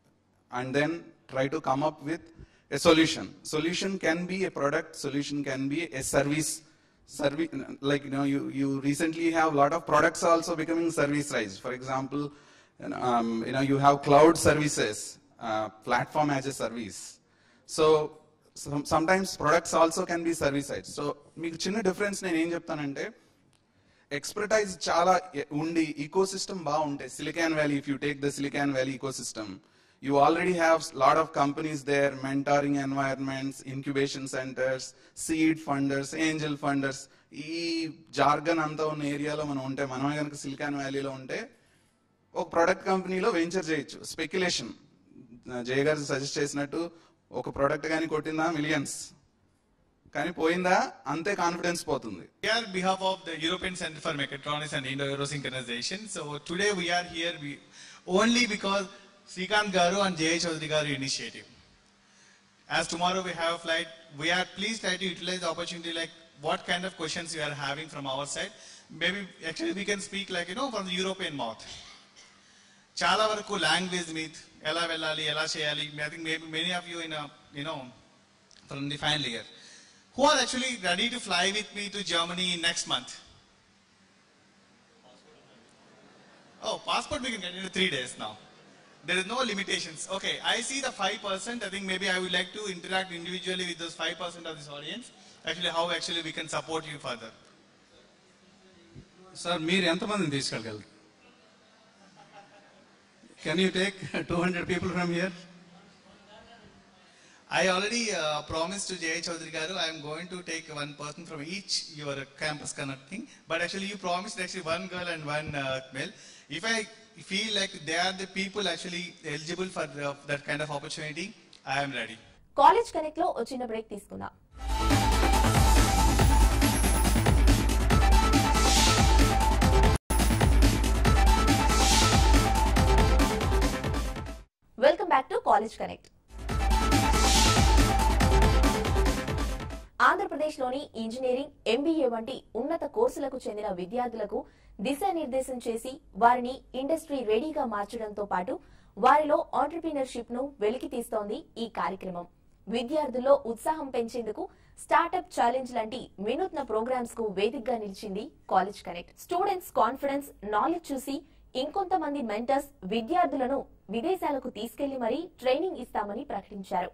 and then try to come up with a solution. Solution can be a product, solution can be a service. Service, like, you know, you, you recently have a lot of products also becoming service-ized. For example, you know, um, you know, you have cloud services, uh, platform as a service. So, some, sometimes products also can be service-ized. So, మీకు చిన్న difference నేను ఏం చెప్తానంటే expertise చాలా ఎ- ఉండి ecosystem బాగుంటాయి Silicon Valley if you take the Silicon Valley ecosystem you already have lot of companies there mentoring environments incubation centres seed funders angel funders ఈ జార్గన్ అంతా ఉన్న ఏరియాలో మనం ఉంటే మనమే కనుక సిలికాన్ వ్యాలీలో ఉంటే ఒక ప్రొడక్ట్ కంపెనీలో వెంచర్ చేయొచ్చు స్పెక్యులేషన్ జయ గారు సజెస్ట్ చేసినట్టు ఒక ప్రొడక్ట్ కానీ కొట్టిందా మిలియన్స్ కానీ పోయిందా అంతే కాన్ఫిడెన్స్ పోతుంది We are on behalf of the European Center for Mechatronics and Indo-Euro Synchronization. So today we are here we, only because Srikant Garu and Jay Chaudhary Garu initiative. As tomorrow we have a flight, we are please try to utilize the opportunity like what kind of questions we are having from our side. Maybe actually we can speak like you know from the European mouth. చాలా వరకు language meat ఎలా వెళ్ళాలి ఎలా చేయాలి I think maybe many of you in you know from the final year who are actually ready to fly with me to Germany next month? Oh, passport we can get in three days now. There is no limitations. Okay, I see the 5%. I think maybe I would like to interact individually with those 5% of this audience. Actually, how actually we can support you further. Sir మీరు ఎంతమందిని తీసుకెళ్ళగలరు can you take two hundred people from here I already uh, promised to Jay Chaudhary Garu, I am going to take one person from each your campus connecting. But actually, you promised actually one girl and one uh, male. If I feel like they are the people actually eligible for the, that kind of opportunity, I am ready. College connect లో ఓ చిన్న break తీసుకుందాం welcome back to college connect ఆంధ్రప్రదేశ్లోని engineering MBA వంటి ఉన్నత కోర్సులకు చెందిన విద్యార్థులకు దిశానిర్దేశం చేసి వారిని ఇండస్ట్రీ రెడీగా మార్చడంతో పాటు వారిలో ఆంటర్ప్రీనర్షిప్ ను వెలికి తీస్తోంది ఈ కార్యక్రమం విద్యార్థుల్లో ఉత్సాహం పెంచేందుకు స్టార్టప్ ఛాలెంజ్ లాంటి వినూత్న ప్రోగ్రామ్స్ కు వేదికగా నిలిచింది college connect students confidence knowledge చూసి ఇంకొంతమంది మెంటర్స్ విద్యార్థులను విదేశాలకు తీసుకెళ్లి మరీ ట్రైనింగ్ ఇస్తామని ప్రకటించారు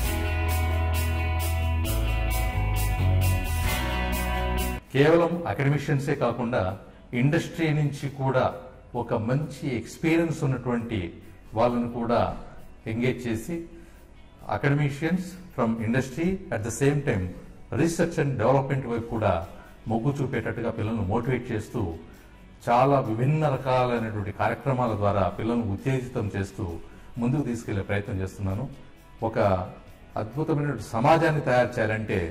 కేవలం అకాడమిషియన్సే కాకుండా ఇండస్ట్రీ నుంచి కూడా ఒక మంచి ఎక్స్పీరియన్స్ ఉన్నటువంటి వాళ్ళను కూడా ఎంగేజ్ చేసి academicians from industry at the same time research and development వైపు కూడా మొగ్గు చూపేటట్టుగా పిల్లలను మోటివేట్ చేస్తూ చాలా విభిన్న రకాలైనటువంటి కార్యక్రమాల ద్వారా పిల్లలను ఉత్తేజితం చేస్తూ ముందుకు తీసుకెళ్లే ప్రయత్నం చేస్తున్నాను ఒక అద్భుతమైన సమాజాన్ని తయారు చేయాలంటే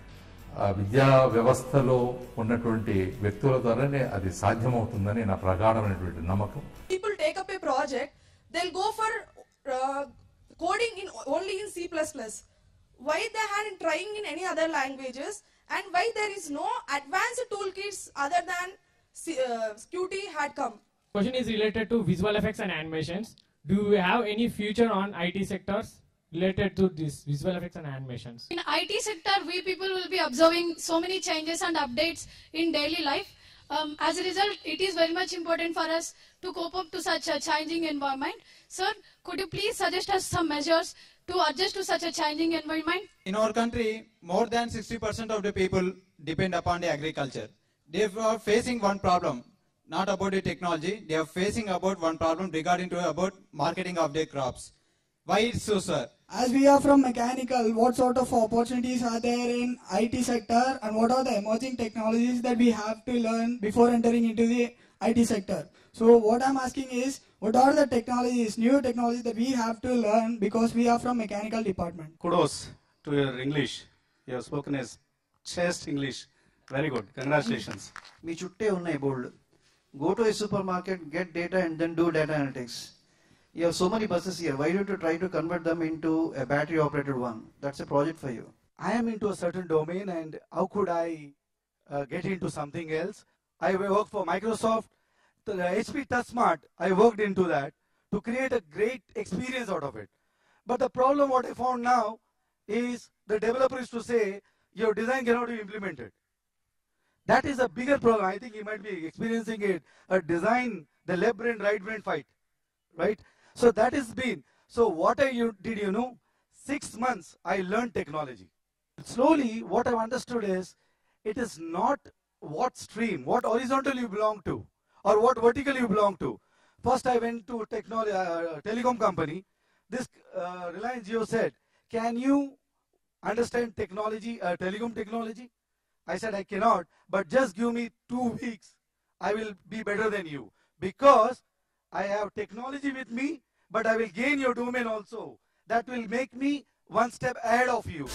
ఆ విద్యా వ్యవస్థలో ఉన్నటువంటి వ్యక్తుల ద్వారానే అది సాధ్యమవుతుందని నా ప్రగాఢమైనటువంటి నమ్మకం people take up a project, they'll go for uh, coding in only in C++. Why they had trying in any other languages and why there is no advanced toolkits other than C, uh, Qt had come. Question is related to visual effects and animations. Do you have any future on IT sectors related to this visual effects and animations? In IT sector, we people will be observing so many changes and updates in daily life. Um, as a result, it is very much important for us to cope up to such a changing environment. Sir, could you please suggest us some measures to adjust to such a changing environment? In our country, more than 60% of the people depend upon the agriculture. They are facing one problem, not about the technology. They are facing about one problem regarding to about marketing of their crops. Why it's so, sir? As we are from mechanical, what sort of opportunities are there in IT sector and what are the emerging technologies that we have to learn before entering into the IT sector? So what I'm asking is, what are the technologies, new technologies that we have to learn because we are from mechanical department? Kudos to your English. You have spoken as chaste English. Very good. Congratulations. మీ చుట్టే ఉన్నాయి bold go to a supermarket get data and then do data analytics you have so many buses here why do to try to convert them into a battery operated one that's a project for you I am into a certain domain and how could I uh, get into something else? I work for Microsoft, the HP Touch Smart. I worked into that to create a great experience out of it. But the problem what I found now is the developer is to say your design cannot be implemented. That is a bigger problem. I think you might be experiencing it. A design, the left brain, right brain fight, right? So that has been. So what I you, did you know? Six months I learned technology. Slowly, what I've understood is it is not what stream, what horizontal you belong to, or what vertical you belong to. First, I went to technology, uh, telecom company. This uh, Reliance Jio said, "Can you understand technology, uh, telecom technology?" I said, "I cannot, but just give me two weeks. I will be better than you because I have technology with me, but I will gain your domain also. That will make me one step ahead of you."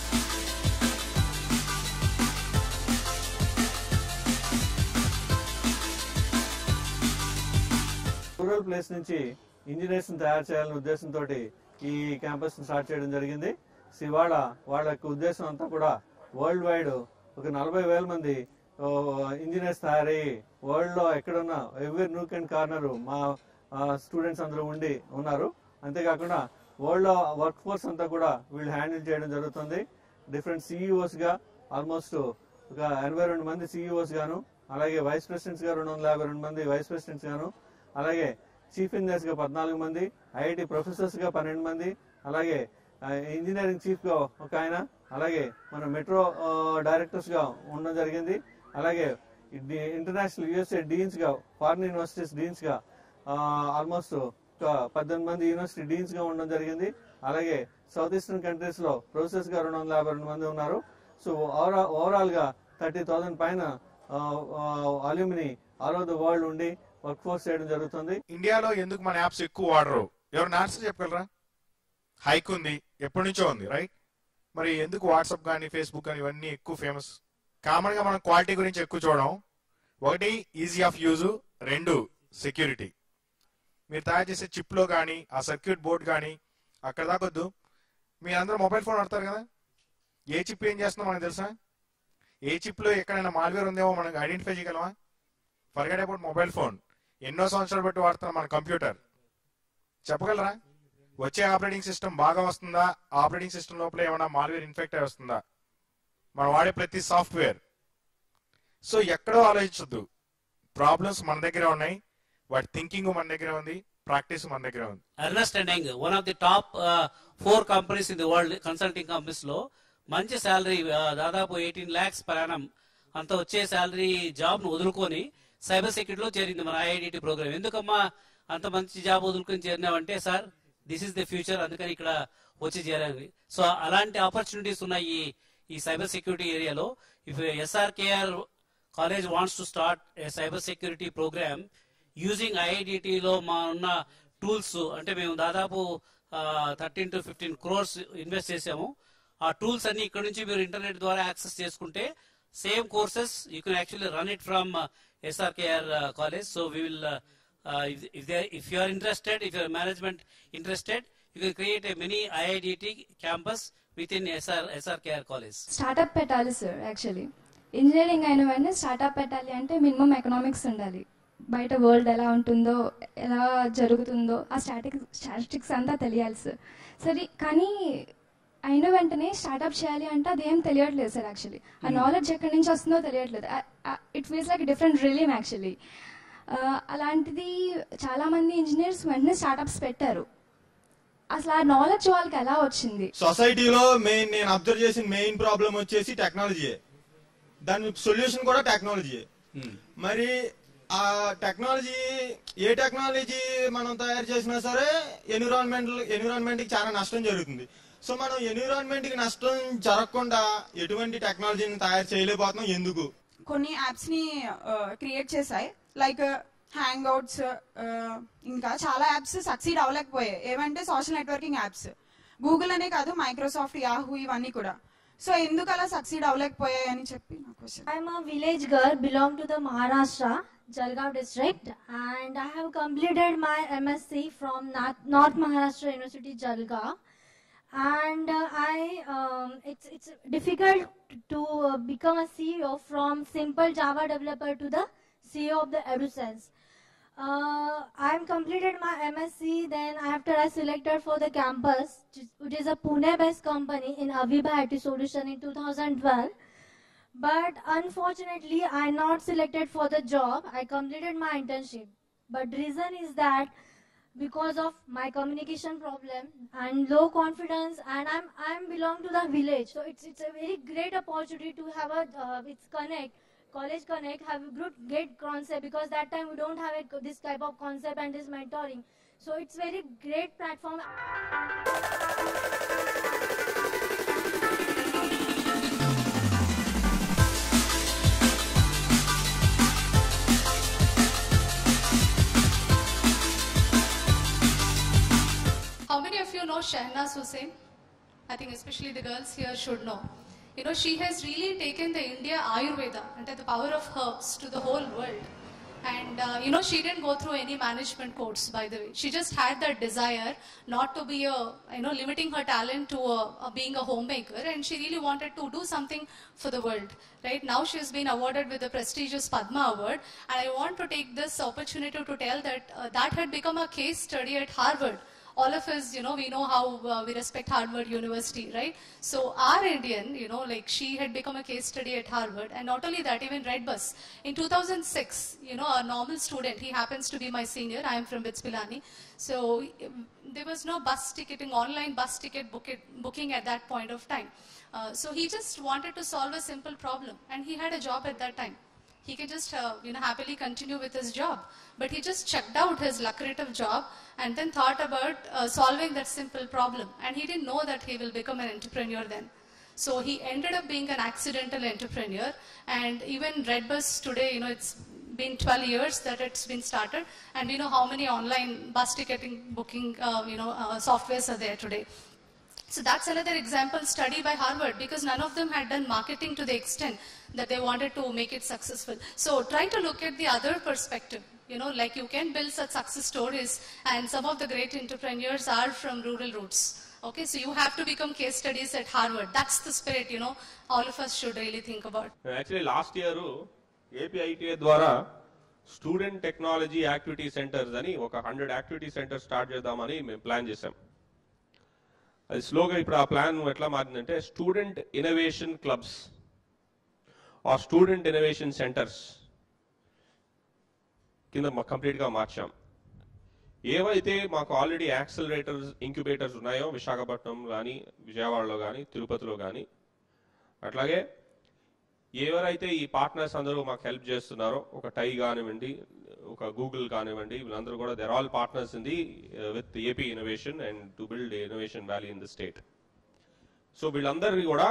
Rural place నుంచి engineers తయారు చేయాలనే ఉద్దేశంతో ఈ campus start చేయడం జరిగింది so ఇవాళ వాళ్ళ యొక్క ఉద్దేశం అంతా కూడా వరల్డ్ వైడ్ ఒక నలభై వేల మంది ఇంజనీర్స్ తయారయ్యి వరల్డ్ లో ఎక్కడున్నా ఎవ్రీ నూక్ అండ్ కార్నర్ మా స్టూడెంట్స్ అందరూ ఉండి ఉన్నారు అంతేకాకుండా వరల్డ్ లో వర్క్ ఫోర్స్ అంతా కూడా వీళ్ళు హ్యాండిల్ చేయడం జరుగుతుంది డిఫరెంట్ సిఇఓస్ గా ఆల్మోస్ట్ ఒక ఎనభై రెండు మంది సిఇఓస్ గాను అలాగే వైస్ ప్రెసిడెంట్స్ గా రెండు వందల యాభై రెండు మంది వైస్ ప్రెసిడెంట్స్ గాను అలాగే చీఫ్ ఇంజనీర్స్ గా పద్నాలుగు మంది ఐఐటి ప్రొఫెసర్స్ గా పన్నెండు మంది అలాగే ఆ, ఇంజనీరింగ్ చీఫ్ గా ఒక ఆయన అలాగే మన మెట్రో ఆ, డైరెక్టర్స్ గా ఉండడం జరిగింది అలాగే ఇది ఇంటర్నేషనల్ యుఎస్ఏ డీన్స్ గా ఫారిన్ యూనివర్సిటీస్ డీన్స్ గా ఆ, ఆల్మోస్ట్ ఒక పద్దెనిమిది మంది యూనివర్సిటీ డీన్స్ గా ఉండడం జరిగింది అలాగే సౌత్ ఈస్టర్న్ కంట్రీస్ లో ప్రొఫెసర్స్ గా రెండు వందల యాభై రెండు మంది ఉన్నారు సో ఓవరాల్ గా థర్టీ థౌసండ్ పైన alumni all over the world ఉండి వర్క్ ఫోర్స్ చేయడం జరుగుతుంది ఇండియాలో ఎందుకు మన యాప్స్ ఎక్కువ వాడరు ఎవరైనా ఆన్సర్ చెప్పగలరా హైక్ ఉంది ఎప్పటి నుంచో ఉంది రైట్ మరి ఎందుకు వాట్సాప్ కానీ ఫేస్బుక్ కానీ ఇవన్నీ ఎక్కువ ఫేమస్ కామన్ గా మనం క్వాలిటీ గురించి ఎక్కువ చూడడం ఒకటి ఈజీ ఆఫ్ యూజ్ రెండు సెక్యూరిటీ మీరు తయారు చేసే చిప్ లో కానీ ఆ సర్క్యూట్ బోర్డ్ కానీ అక్కడ దాకొద్దు మీరు అందరూ మొబైల్ ఫోన్ వాడతారు కదా ఏ చిప్ ఏం చేస్తుందో మనకు తెలుసా ఏ చిప్ లో ఎక్కడైనా మాల్వేర్ ఉందేమో మనం ఐడెంటిఫై చేయగలమా ఫర్గెట్ అబౌట్ మొబైల్ ఫోన్ ఎన్నో సంవత్సరాలు బట్టి వాడుతున్న మన కంప్యూటర్ చెప్పగలరా వచ్చే ఆపరేటింగ్ సిస్టమ్ బాగా వస్తుందా ఆపరేటింగ్ సిస్టమ్ లోపల ఏమైనా మాల్వేర్ ఇన్ఫెక్ట్ అయి వస్తుందా మనం వాడే ప్రతి సాఫ్ట్వేర్ సో ఎక్కడో ఆలోచించొద్దు ప్రాబ్లమ్స్ మన దగ్గర ఉన్నాయి వాటి థింకింగ్ మన దగ్గర ఉంది ప్రాక్టీస్ మన దగ్గర ఉంది Ernst and Young one of the top four companies in the world consulting companies లో మంచి శాలరీ దాదాపు ఎయిటీన్ లాక్స్ ప్రయాణం అంత వచ్చే శాలరీ జాబ్ ను వదులుకొని సైబర్ సెక్యూరిటీలో చేరింది మన ఐఐటి ప్రోగ్రామ్ ఎందుకమ్మా అంత మంచి జాబ్ వదులుకొని చేరినావంటే sir this is the future అందుకని ఇక్కడ వచ్చి చేరాను సో అలాంటి ఆపర్చునిటీస్ ఉన్నాయి ఈ ఈ సైబర్ సెక్యూరిటీ ఏరియాలో if SRKR college wants to start a cyber security programme using ఐఐడిటిలో మా ఉన్న టూల్స్ అంటే మేము దాదాపు thirteen to fifteen crores invest చేసాము ఆ టూల్స్ అన్ని ఇక్కడ నుంచి మీరు ఇంటర్నెట్ ద్వారా యాక్సెస్ చేసుకుంటే same courses you can actually run it from SRKR college so we will if you are interested if your management interested you can create a mini IIDT campus within SR SRKR college startup పెట్టాలి sir actually engineering అయిన వెంటనే startup పెట్టాలి అంటే minimum economics ఉండాలి బయట world ఎలా ఉంటుందో ఎలా జరుగుతుందో ఆ స్టాటిక్ స్టాటిస్టిక్స్ అంతా తెలియాలి సార్ సరే కానీ అయిన వెంటనే స్టార్ట్అప్ చేయాలి అంటే అది ఏం తెలియట్లేదు సార్ యాక్చువల్లీ ఆ నాలెడ్జ్ ఎక్కడి నుంచి వస్తుందో తెలియట్లేదు it feels like different realm actually అలాంటిది చాలామంది ఇంజనీర్స్ వెంటనే స్టార్ట్అప్స్ పెట్టారు అసలు ఆ నాలెడ్జ్ వాళ్ళకి ఎలా వచ్చింది సొసైటీలో మెయిన్ నేను అబ్జర్వ్ చేసిన మెయిన్ ప్రాబ్లం వచ్చేసి టెక్నాలజీ దాని సొల్యూషన్ కూడా టెక్నాలజీ మరి ఆ టెక్నాలజీ ఏ టెక్నాలజీ మనం తయారు చేసినా సరే ఎన్విరాన్మెంట్ ఎన్విరాన్మెంట్ కి చాలా నష్టం జరుగుతుంది సో మనం ఎన్విరాన్మెంట్ కి నష్టం జరగకుండా ఎటువంటి టెక్నాలజీని తయారు చేయలేకపోతున్నాం ఎందుకు కొన్ని యాప్స్ ని క్రియేట్ చేశాయి లైక్ హ్యాంగ్ అవుట్స్ ఇంకా చాలా యాప్స్ సక్సీడ్ అవ్వలేకపోయాయి ఏమంటే సోషల్ నెట్వర్కింగ్ యాప్స్ గూగుల్ అనే కాదు మైక్రోసాఫ్ట్ యాహూ ఇవన్నీ కూడా సో ఎందుకు అలా సక్సీడ్ అవ్వలేకపోయాయి అని చెప్పి నా question I'm a village girl, belong to the Maharashtra, Jalgaon district, and I have completed my MSc from North, North Maharashtra University, Jalgaon. And uh, I, um, it's it's difficult to uh, become a CEO from simple Java developer to the CEO of the EduSense. Uh, I'm completed my MSc. Then after I selected for the campus, which is a Pune-based company in Aviva IT Solution in 2012. But unfortunately, I not selected for the job. I completed my internship. But reason is that because of my communication problem and low confidence, and I'm I'm belong to the village, so it's it's a very great opportunity to have a uh, it's connect college connect have a good great concept because that time we don't have a, this type of concept and this mentoring. So it's very great platform. How many of you know Shahnaz Hussain? I think especially the girls here should know. You know, she has really taken the India Ayurveda and the power of herbs to the whole world. And, uh, you know, she didn't go through any management course, by the way. She just had that desire not to be a, you know, limiting her talent to a, a being a homemaker. And she really wanted to do something for the world, right? Now she has been awarded with the prestigious Padma Award. And I want to take this opportunity to tell that uh, that had become a case study at Harvard all of us, you know, we know how uh, we respect Harvard University, right? So our Indian, you know, like she had become a case study at Harvard. And not only that, even Redbus. In 2006, you know, a normal student, he happens to be my senior. I am from Bitspilani. So um, there was no bus ticketing, online bus ticket book booking at that point of time. Uh, so he just wanted to solve a simple problem. And he had a job at that time he can just uh, you know happily continue with his job but he just checked out his lucrative job and then thought about uh, solving that simple problem and he didn't know that he will become an entrepreneur then so he ended up being an accidental entrepreneur and even redbus today you know it's been 12 years that it's been started and we know how many online bus ticketing booking uh, you know uh, softwares are there today so that's another example study by Harvard because none of them had done marketing to the extent that they wanted to make it successful. So try to look at the other perspective. You know, like you can build such success stories and some of the great entrepreneurs are from rural roots. Okay, so you have to become case studies at Harvard. That's the spirit, you know, all of us should really think about. Actually last year APITA ద్వారా student technology activity centres అని ఒక hundred activity centres start చేద్దామని మేము plan చేసాం అది స్లోగా ఇప్పుడు ఆ ప్లాన్ ఎట్లా మారిందంటే స్టూడెంట్ ఇన్నోవేషన్ క్లబ్స్ ఆ స్టూడెంట్ ఇన్నోవేషన్ సెంటర్స్ కింద కంప్లీట్గా మార్చాం ఏవైతే మాకు ఆల్రెడీ యాక్సలరేటర్స్ ఇంక్యుబేటర్స్ ఉన్నాయో విశాఖపట్నం కానీ విజయవాడలో కానీ తిరుపతిలో కానీ అట్లాగే ఎవరైతే ఈ పార్ట్నర్స్ అందరూ మాకు హెల్ప్ చేస్తున్నారో ఒక టై కానివ్వండి ఒక గూగుల్ కానివ్వండి వీళ్ళందరూ కూడా they're all partners in the with AP innovation and to build innovation valley in the state so వీళ్ళందరినీ కూడా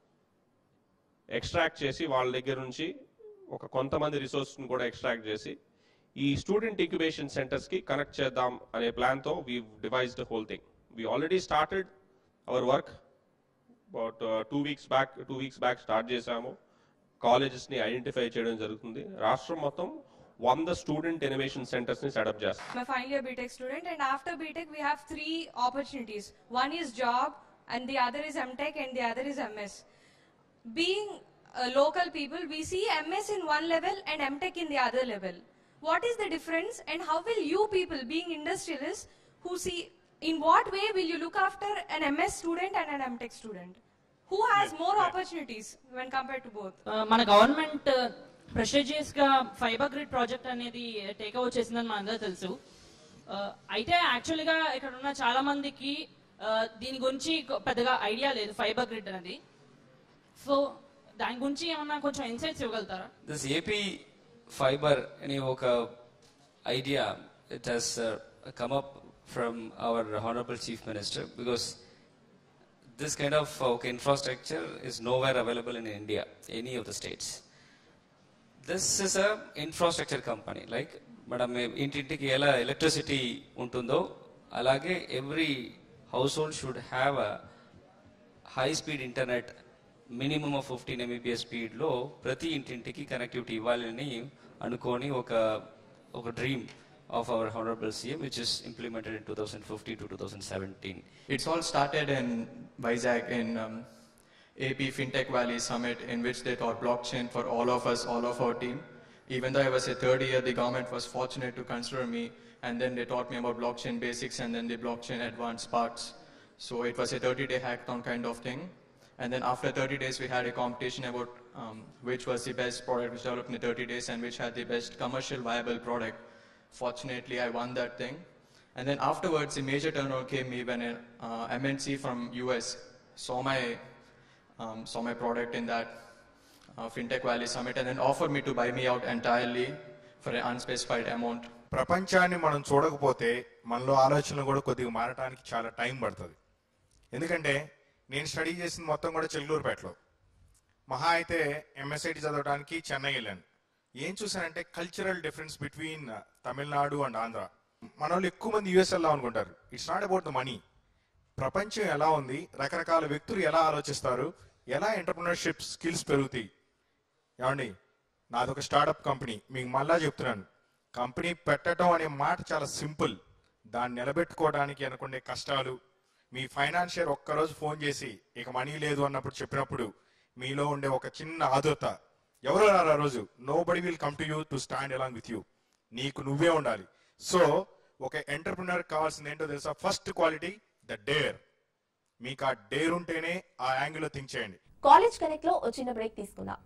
ఎక్స్ట్రాక్ట్ చేసి వాళ్ళ దగ్గర నుంచి ఒక కొంతమంది రిసోర్స్ని కూడా ఎక్స్ట్రాక్ట్ చేసి ఈ స్టూడెంట్ ఇంక్యుబేషన్ సెంటర్స్ కి కనెక్ట్ చేద్దాం అనే ప్లాన్ తో we devised whole thing we already started our work about two weeks back two weeks back start చేశాము కాలేజెస్ ని ఐడెంటిఫై చేయడం జరుగుతుంది రాష్ట్రం మొత్తం వంద స్టూడెంట్ ఇన్నోవేషన్ సెంటర్స్ ని సెటప్ చేస్తాం I'm a final year BTech student, and after BTech, we have three opportunities. One is job, and the other is MTech, and the other is MS. Being uh, local people, we see MS in one level and MTech in the other level. What is the difference, and how will you people, being industrialists, who see in what way will you look after an MS student and an MTech student? Who has more opportunities when compared to both? ఆ, మన government prestigious గా fibre grid project అనేది take over చేసిందని మనందరూ తెలుసు ఆ, అయితే actual గా ఇక్కడ ఉన్న చాలా మందికి ఆ, దీని గురించి కొ- పెద్దగా ఐడియా లేదు ఫైబర్ గ్రిడ్ అనేది సో దాని గురించి ఏమన్నా కొంచెం ఇన్సైట్స్ ఇవ్వగలుగుతారా This AP fiber any ఒక idea it has uh, come up from our honorable chief minister because this kind of uh, okay, infrastructure is nowhere available in India, any of the states. This is a infrastructure company, like మనం ఇంటింటికి ఎలా electricity ఉంటుందో అలాగే every household should have a high speed internet minimum of fifteen MBPS స్పీడ్లో ప్రతి ఇంటింటికి connectivity ఇవ్వాలని అనుకొని ఒక ఒక dream of our honorable CM, which is implemented in 2015 to 2017. It's all started in Vizag in um, AP FinTech Valley Summit, in which they taught blockchain for all of us, all of our team. Even though I was a third year, the government was fortunate to consider me, and then they taught me about blockchain basics and then the blockchain advanced parts. So it was a 30-day hackathon kind of thing. And then after 30 days, we had a competition about um, which was the best product which developed in the 30 days and which had the best commercial viable product. Fortunately, I won that thing. And then afterwards, a major turnover came me when an uh, MNC from US saw my um, saw my product in that uh, FinTech Valley Summit and then offered me to buy me out entirely for an unspecified amount. ప్రపంచాన్ని మనం చూడకపోతే మనలో ఆలోచనలు కూడా కొద్దిగా మారటానికి చాలా time పడుతుంది ఎందుకంటే నేను స్టడీ చేసింది మొత్తం కూడా చెల్లూరుపేటలో మహా అయితే ఎంఎస్ఐటి చదవడానికి చెన్నై వెళ్ళాను ఏం చూసానంటే cultural difference between Tamil Nadu and Andhra మన వాళ్ళు ఎక్కువ మంది యూఎస్ వెళ్దాం అనుకుంటారు it's not about the money ప్రపంచం ఎలా ఉంది రకరకాల వ్యక్తులు ఎలా ఆలోచిస్తారు ఎలా ఎంటర్ప్రినర్షిప్ స్కిల్స్ పెరుగుతాయి ఏమండి నాది ఒక స్టార్టప్ కంపెనీ మీకు మళ్ళా చెప్తున్నాను కంపెనీ పెట్టడం అనే మాట చాలా సింపుల్ దాన్ని నిలబెట్టుకోవడానికి అనుకునే కష్టాలు మీ ఫైనాన్షియర్ ఒక్కరోజు ఫోన్ చేసి ఇక మనీ లేదు అన్నప్పుడు చెప్పినప్పుడు మీలో ఉండే ఒక చిన్న ఆదురత ఎవరు రారు ఆ రోజు nobody will come to you to stand along with you నీకు నువ్వే ఉండాలి సో ఒక ఎంటర్ప్రినర్ కావాల్సింది ఏంటో తెలుసా ఫస్ట్ క్వాలిటీ ద డేర్ మీకు ఆ డేర్ ఉంటేనే ఆ యాంగిల్లో థింక్ చేయండి కాలేజ్ కనెక్ట్ లో వచ్చిన బ్రేక్ తీసుకుందాం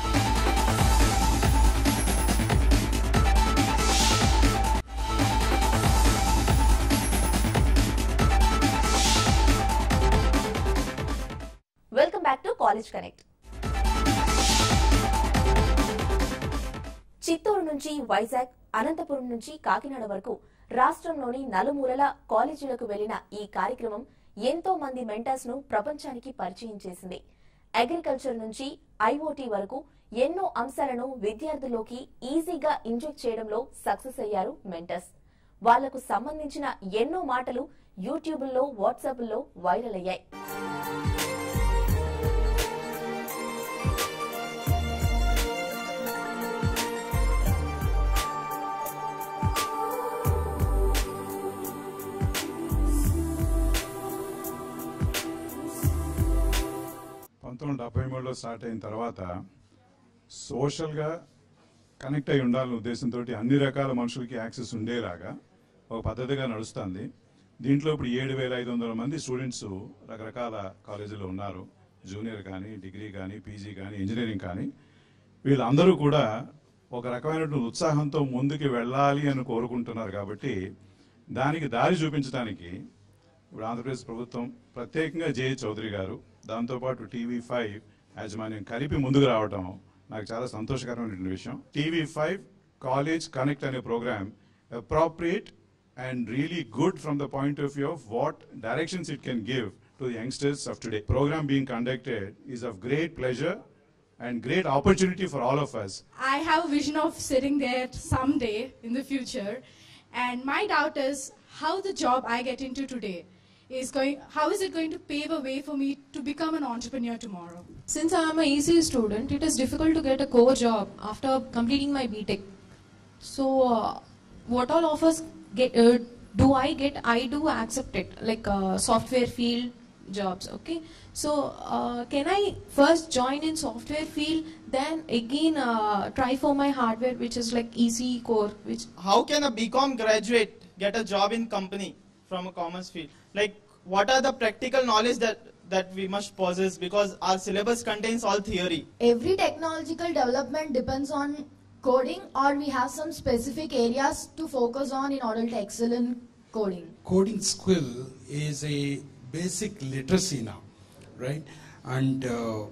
welcome back to college connect Chittoor నుంచి వైజాగ్ అనంతపురం నుంచి కాకినాడ వరకు రాష్ట్రంలోని నలుమూలల కాలేజీలకు వెళ్లిన ఈ కార్యక్రమం ఎంతో మంది మెంటర్స్ ను ప్రపంచానికి పరిచయం చేసింది అగ్రికల్చర్ నుంచి ఐఓటీ వరకు ఎన్నో అంశాలను విద్యార్థుల్లోకి ఈజీగా ఇంజెక్ట్ చేయడంలో సక్సెస్ అయ్యారు మెంటర్స్ వాళ్లకు సంబంధించిన ఎన్నో మాటలు యూట్యూబ్లో వాట్సాప్లో వైరల్ అయ్యాయి పంతొమ్మిది డెబ్బై మూడులో స్టార్ట్ అయిన తర్వాత సోషల్గా కనెక్ట్ అయి ఉండాలనే ఉద్దేశంతో అన్ని రకాల మనుషులకి యాక్సెస్ ఉండేలాగా ఒక పద్ధతిగా నడుస్తుంది దీంట్లో ఇప్పుడు ఏడు వేల ఐదు వందల మంది స్టూడెంట్స్ రకరకాల కాలేజీలో ఉన్నారు జూనియర్ కానీ డిగ్రీ కానీ పీజీ కానీ ఇంజనీరింగ్ కానీ వీళ్ళందరూ కూడా ఒక రకమైనటువంటి ఉత్సాహంతో ముందుకు వెళ్ళాలి అని కోరుకుంటున్నారు కాబట్టి దానికి దారి చూపించడానికి ఇప్పుడు ఆంధ్రప్రదేశ్ ప్రభుత్వం ప్రత్యేకంగా జే చౌదరి గారు దాంతోపాటు టీవీ ఫైవ్ యాజమాన్యం కలిపి ముందుకు రావడం నాకు చాలా సంతోషకరమైన విషయం టీవీ ఫైవ్ కాలేజ్ కనెక్ట్ అనే programme appropriate and really good from the point of view of what directions it can give to the youngsters of today programme being conducted is of great pleasure and great opportunity for all of us. I have a vision of sitting there someday in the future, and my doubt is how the job I get into today is going. How is it going to pave a way for me to become an entrepreneur tomorrow? Since I am a EC student, it is difficult to get a core job after completing my BTech. So, uh, what all offers get uh, do I get? I do accept it, like uh, software field jobs. Okay, so uh, can I first join in software field, then again uh, try for my hardware, which is like EC core, which how can a BCom graduate get a job in company from a commerce field? Like, what are the practical knowledge that that we must possess because our syllabus contains all theory. Every technological development depends on coding, or we have some specific areas to focus on in order to excel in coding. Coding skill is a basic literacy now, right? And uh,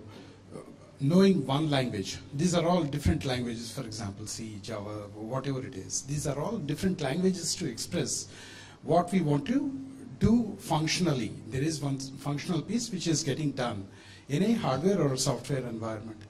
knowing one language. These are all different languages, for example, C, Java, whatever it is. These are all different languages to express what we want to do functionally. There is one functional piece which is getting done in a hardware or a software environment.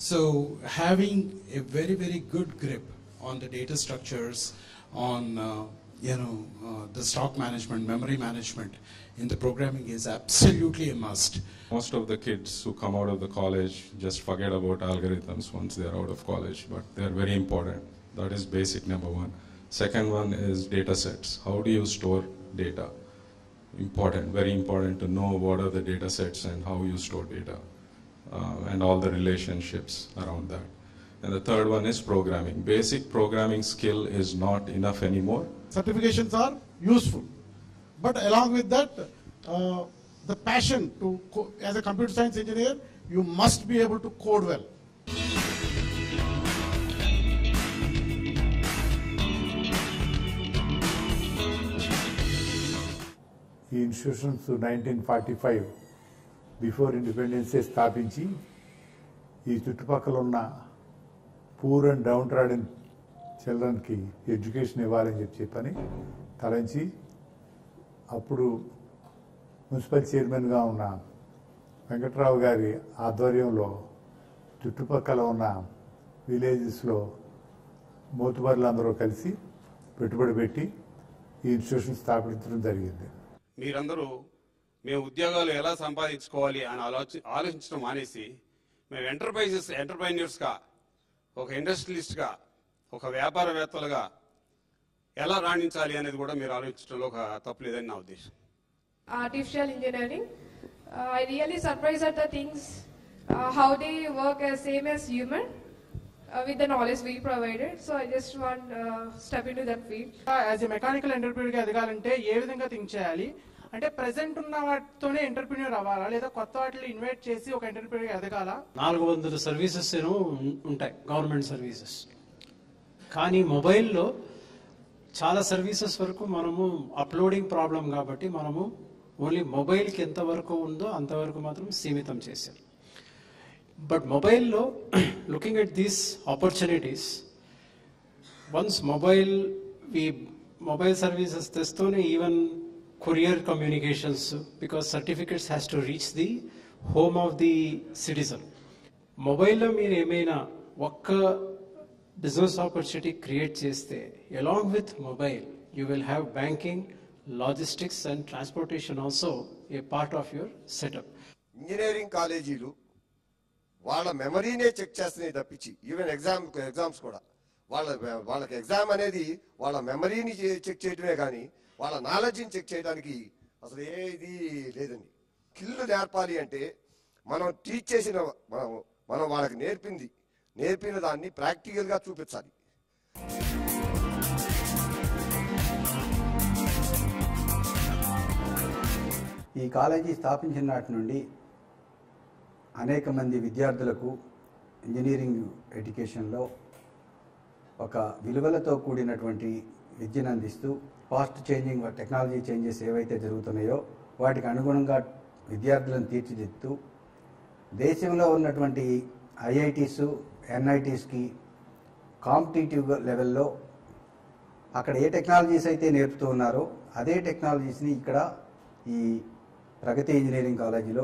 So having a very, very good grip on the data structures, on uh, you know uh, the stock management, memory management in the programming is absolutely a must. Most of the kids who come out of the college just forget about algorithms once they're out of college, but they're very important. That is basic number one. Second one is data sets. How do you store data? Important, very important to know what are the data sets and how you store data uh, and all the relationships around that. And the third one is programming. Basic programming skill is not enough anymore. certifications are useful. But along with that, uh, the passion to, co- as a computer science engineer, you must be able to code well. ఈ institutions nineteen forty five before ఇండిపెండెన్సే స్థాపించి ఈ చుట్టుపక్కల ఉన్న poor and downtrodden చిల్డ్రన్కి education ఇవ్వాలని చెప్పి చెప్పని తలంచి అప్పుడు మున్సిపల్ చైర్మన్గా ఉన్న వెంకట్రావు గారి ఆధ్వర్యంలో చుట్టుపక్కల ఉన్న విలేజెస్లో మోతుబర్లందరూ కలిసి పెట్టుబడి పెట్టి ఈ ఇన్స్టిట్యూషన్ స్థాపించడం జరిగింది మీరందరూ మేము ఉద్యోగాలు ఎలా సంపాదించుకోవాలి అని ఆలోచి ఆలోచించడం మానేసి మేము ఎంటర్ప్రైజెస్ ఎంటర్ప్రైన్యూర్స్గా ఒక ఇండస్ట్రియలిస్ట్గా ఒక వ్యాపారవేత్తలుగా ఎలా రాణించాలి అనేది కూడా మీరు ఆలోచించడంలో ఒక తప్పు లేదని నా ఉద్దేశం artificial engineering. Uh, I really surprised at the things, uh, how they work as same as human uh, with the knowledge we provided. So I just want uh, step into that field. As a mechanical ఎంటర్ప్రీనర్గా ఎదగాలంటే ఏ విధంగా think చేయాలి అంటే present ఉన్న వాటితోనే entrepreneur అవ్వాలా లేదా కొత్త వాటిని ఇన్వైట్ చేసి ఒక ఎంటర్ప్రీనర్ ఎదగాలా నాలుగు వందల సర్వీసెస్ ఏమో ఉం- ఉంటాయి గవర్నమెంట్ సర్వీసెస్ కానీ మొబైల్లో చాలా సర్వీసెస్ వరకు మనము అప్లోడింగ్ ప్రాబ్లం కాబట్టి మనము ఓన్లీ మొబైల్కి ఎంతవరకు ఉందో అంతవరకు మాత్రం సీమితం చేశారు బట్ మొబైల్లో looking at these opportunities once mobile ఈ మొబైల్ సర్వీసెస్ తెస్తూనే even courier communications because certificates has to reach the home of the citizen మొబైల్లో మీరు ఏమైనా ఒక్క బిజినెస్ ఆపర్చునిటీ క్రియేట్ చేస్తే along with mobile you will have banking logistics and transportation also a part of your setup engineering కాలేజీలు వాళ్ళ మెమరీనే check చేస్తున్నాయి తప్పించి even exam exams కూడా వాళ్ళ వాళ్ళకి ఎగ్జామ్ అనేది వాళ్ళ మెమరీని చెక్ చేయడమే కానీ వాళ్ళ నాలెడ్జ్ని చెక్ చేయడానికి అసలు ఏ ఇది లేదండి స్కిల్ నేర్పాలి అంటే మనం టీచ్ చేసిన మనం మనం వాళ్ళకి నేర్పింది నేర్పిన దాన్ని ప్రాక్టికల్గా చూపించాలి ఈ కాలేజీ స్థాపించిన నాటి నుండి అనేక మంది విద్యార్థులకు ఇంజనీరింగ్ ఎడ్యుకేషన్లో ఒక విలువలతో కూడినటువంటి విద్యను అందిస్తూ ఫాస్ట్ చేంజింగ్ టెక్నాలజీ చేంజెస్ ఏవైతే జరుగుతున్నాయో వాటికి అనుగుణంగా విద్యార్థులను తీర్చిదిద్దుతూ దేశంలో ఉన్నటువంటి ఐఐటీస్ ఎన్ఐటీస్కి కాంపిటేటివ్ లెవెల్లో అక్కడ ఏ టెక్నాలజీస్ అయితే నేర్పుతూ ఉన్నారో అదే టెక్నాలజీస్ని ఇక్కడ ఈ ప్రగతి ఇంజనీరింగ్ కాలేజీలో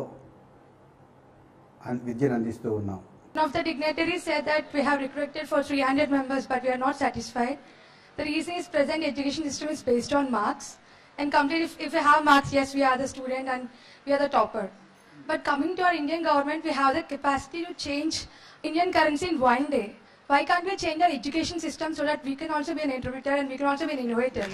అన్- విద్యను అందిస్తూ ఉన్నాం One of the dignitaries said that we have recruited for 300 members, but we are not satisfied. The reason is present education system is based on marks. And complete, if, if we have marks, yes, we are the student and we are the topper. But coming to our Indian government, we have the capacity to change Indian currency in one day. Why can't we change our education system so that we can also be an interpreter and we can also be an innovator?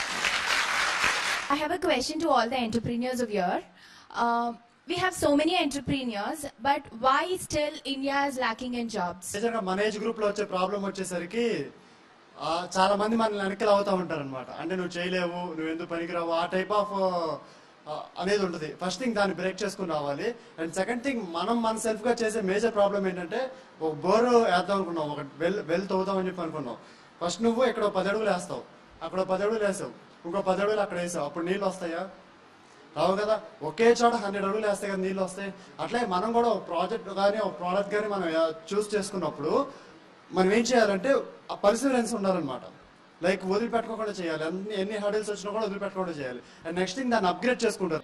I have a question to all the entrepreneurs of here. Uh, we have so many entrepreneurs, but why still India is lacking in jobs? మేజర్గా మన age group లో వచ్చే problem వచ్చేసరికి ఆ, చాలా మంది మనల్ని వెనకలు అవుతా ఉంటారు అనమాట అంటే నువ్వు చేయలేవు నువ్వు ఎందుకు పనికిరావు ఆ టైప్ ఆఫ్ అనేది ఉంటుంది ఫస్ట్ థింగ్ దాన్ని బ్రేక్ చేసుకుని రావాలి అండ్ సెకండ్ థింగ్ మనం మన సెల్ఫ్ గా చేసే మేజర్ ప్రాబ్లం ఏంటంటే ఒక బోర్ వేద్దాం అనుకున్నాం ఒక వెల్ వెల్ తవ్వుదాం అని చెప్పి అనుకున్నాం ఫస్ట్ నువ్వు ఇక్కడ ఓ పది అడుగులు వేస్తావు అక్కడ ఓ పది అడుగులు వేసావు ఇంకో పది అడుగులు అక్కడ వేసావు అప్పుడు నీళ్ళు వస్తాయా రావు కదా ఒకే చోట హండ్రెడ్ అడుగులు వేస్తే కదా నీళ్ళు వస్తాయి అట్లే మనం కూడా ఒక ప్రాజెక్ట్ కానీ ఒక ప్రోడక్ట్ కానీ మనం చూస్ చేసుకున్నప్పుడు మనం ఏం చేయాలంటే ఆ పర్సివరెన్స్ ఉండాలన్నమాట లైక్ వదిలిపెట్టుకోకుండా చేయాలి అన్ని ఎన్ని హడిల్స్ వచ్చినా కూడా వదిలిపెట్టుకోకుండా చేయాలి అండ్ నెక్స్ట్ థింగ్ దాన్ని అప్గ్రేడ్ చేసుకుంటారు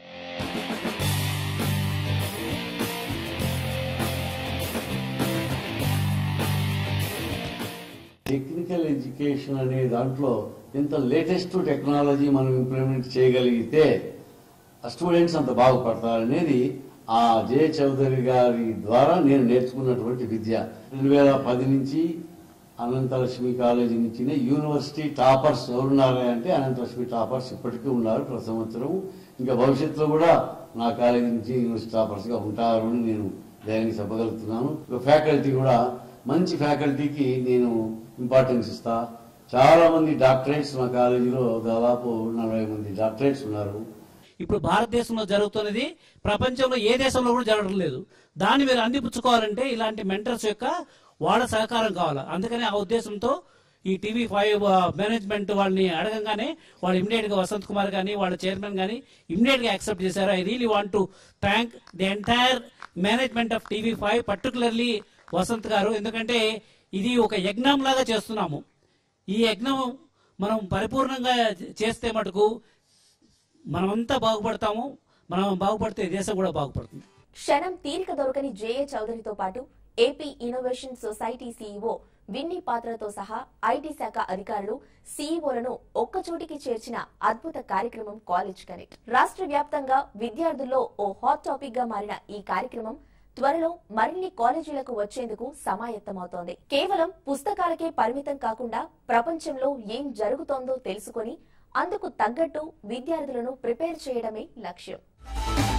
టెక్నికల్ ఎడ్యుకేషన్ అనే దాంట్లో ఇంత లేటెస్ట్ టెక్నాలజీ మనం ఇంప్లిమెంట్ చేయగలిగితే ఆ స్టూడెంట్స్ అంత బాగుపడతారనేది ఆ జే చౌదరి గారి ద్వారా నేను నేర్చుకున్నటువంటి విద్య రెండు వేల పది నుంచి అనంతలక్ష్మి కాలేజీ నుంచి యూనివర్సిటీ టాపర్స్ ఎవరున్నారు అంటే అనంతలక్ష్మి టాపర్స్ ఇప్పటికీ ఉన్నారు ప్రతి సంవత్సరం ఇంకా భవిష్యత్తులో కూడా నా కాలేజీ నుంచి యూనివర్సిటీ టాపర్స్ గా ఉంటారు అని నేను ధైర్యంగా చెప్పగలుగుతున్నాను ఫ్యాకల్టీ కూడా మంచి ఫ్యాకల్టీకి నేను ఇంపార్టెన్స్ ఇస్తా చాలా మంది డాక్టరేట్స్ మా కాలేజీలో దాదాపు నలభై మంది డాక్టరేట్స్ ఉన్నారు ఇప్పుడు భారతదేశంలో జరుగుతున్నది ప్రపంచంలో ఏ దేశంలో కూడా జరగడం లేదు దాన్ని మీరు అందిపుచ్చుకోవాలంటే ఇలాంటి మెంటర్స్ యొక్క వాళ్ళ సహకారం కావాలి అందుకని ఆ ఉద్దేశంతో ఈ టీవీ ఫైవ్ మేనేజ్మెంట్ వాళ్ళని అడగంగానే వాళ్ళు ఇమ్మీడియట్ గా వసంత్ కుమార్ గానీ వాళ్ళ చైర్మన్ గానీ ఇమ్మీడియట్ గా యాక్సెప్ట్ చేశారు I really want to thank the entire management of TV five particularly Vasanth garu ఎందుకంటే ఇది ఒక యజ్ఞం లాగా చేస్తున్నాము ఈ యజ్ఞం మనం పరిపూర్ణంగా చేస్తే మటుకు మనమంతా బాగుపడతాము మనం బాగుపడితే దేశం కూడా బాగుపడుతుంది క్షణం తీరిక దొరకని జేఏ చౌదరితో పాటు AP innovation society CEO Vinny పాత్రతో సహా ఐటీ శాఖ అధికారులు సీఈఓలను ఒక్కచోటికి చేర్చిన అద్భుత కార్యక్రమం కాలేజ్ కనెక్ట్ రాష్ట్ర వ్యాప్తంగా విద్యార్థుల్లో ఓ హాట్ టాపిక్ గా మారిన ఈ కార్యక్రమం త్వరలో మరిన్ని కాలేజీలకు వచ్చేందుకు సమాయత్తమవుతోంది కేవలం పుస్తకాలకే పరిమితం కాకుండా ప్రపంచంలో ఏం జరుగుతోందో తెలుసుకొని అందుకు తగ్గట్టు విద్యార్థులను ప్రిపేర్ చేయడమే లక్ష్యం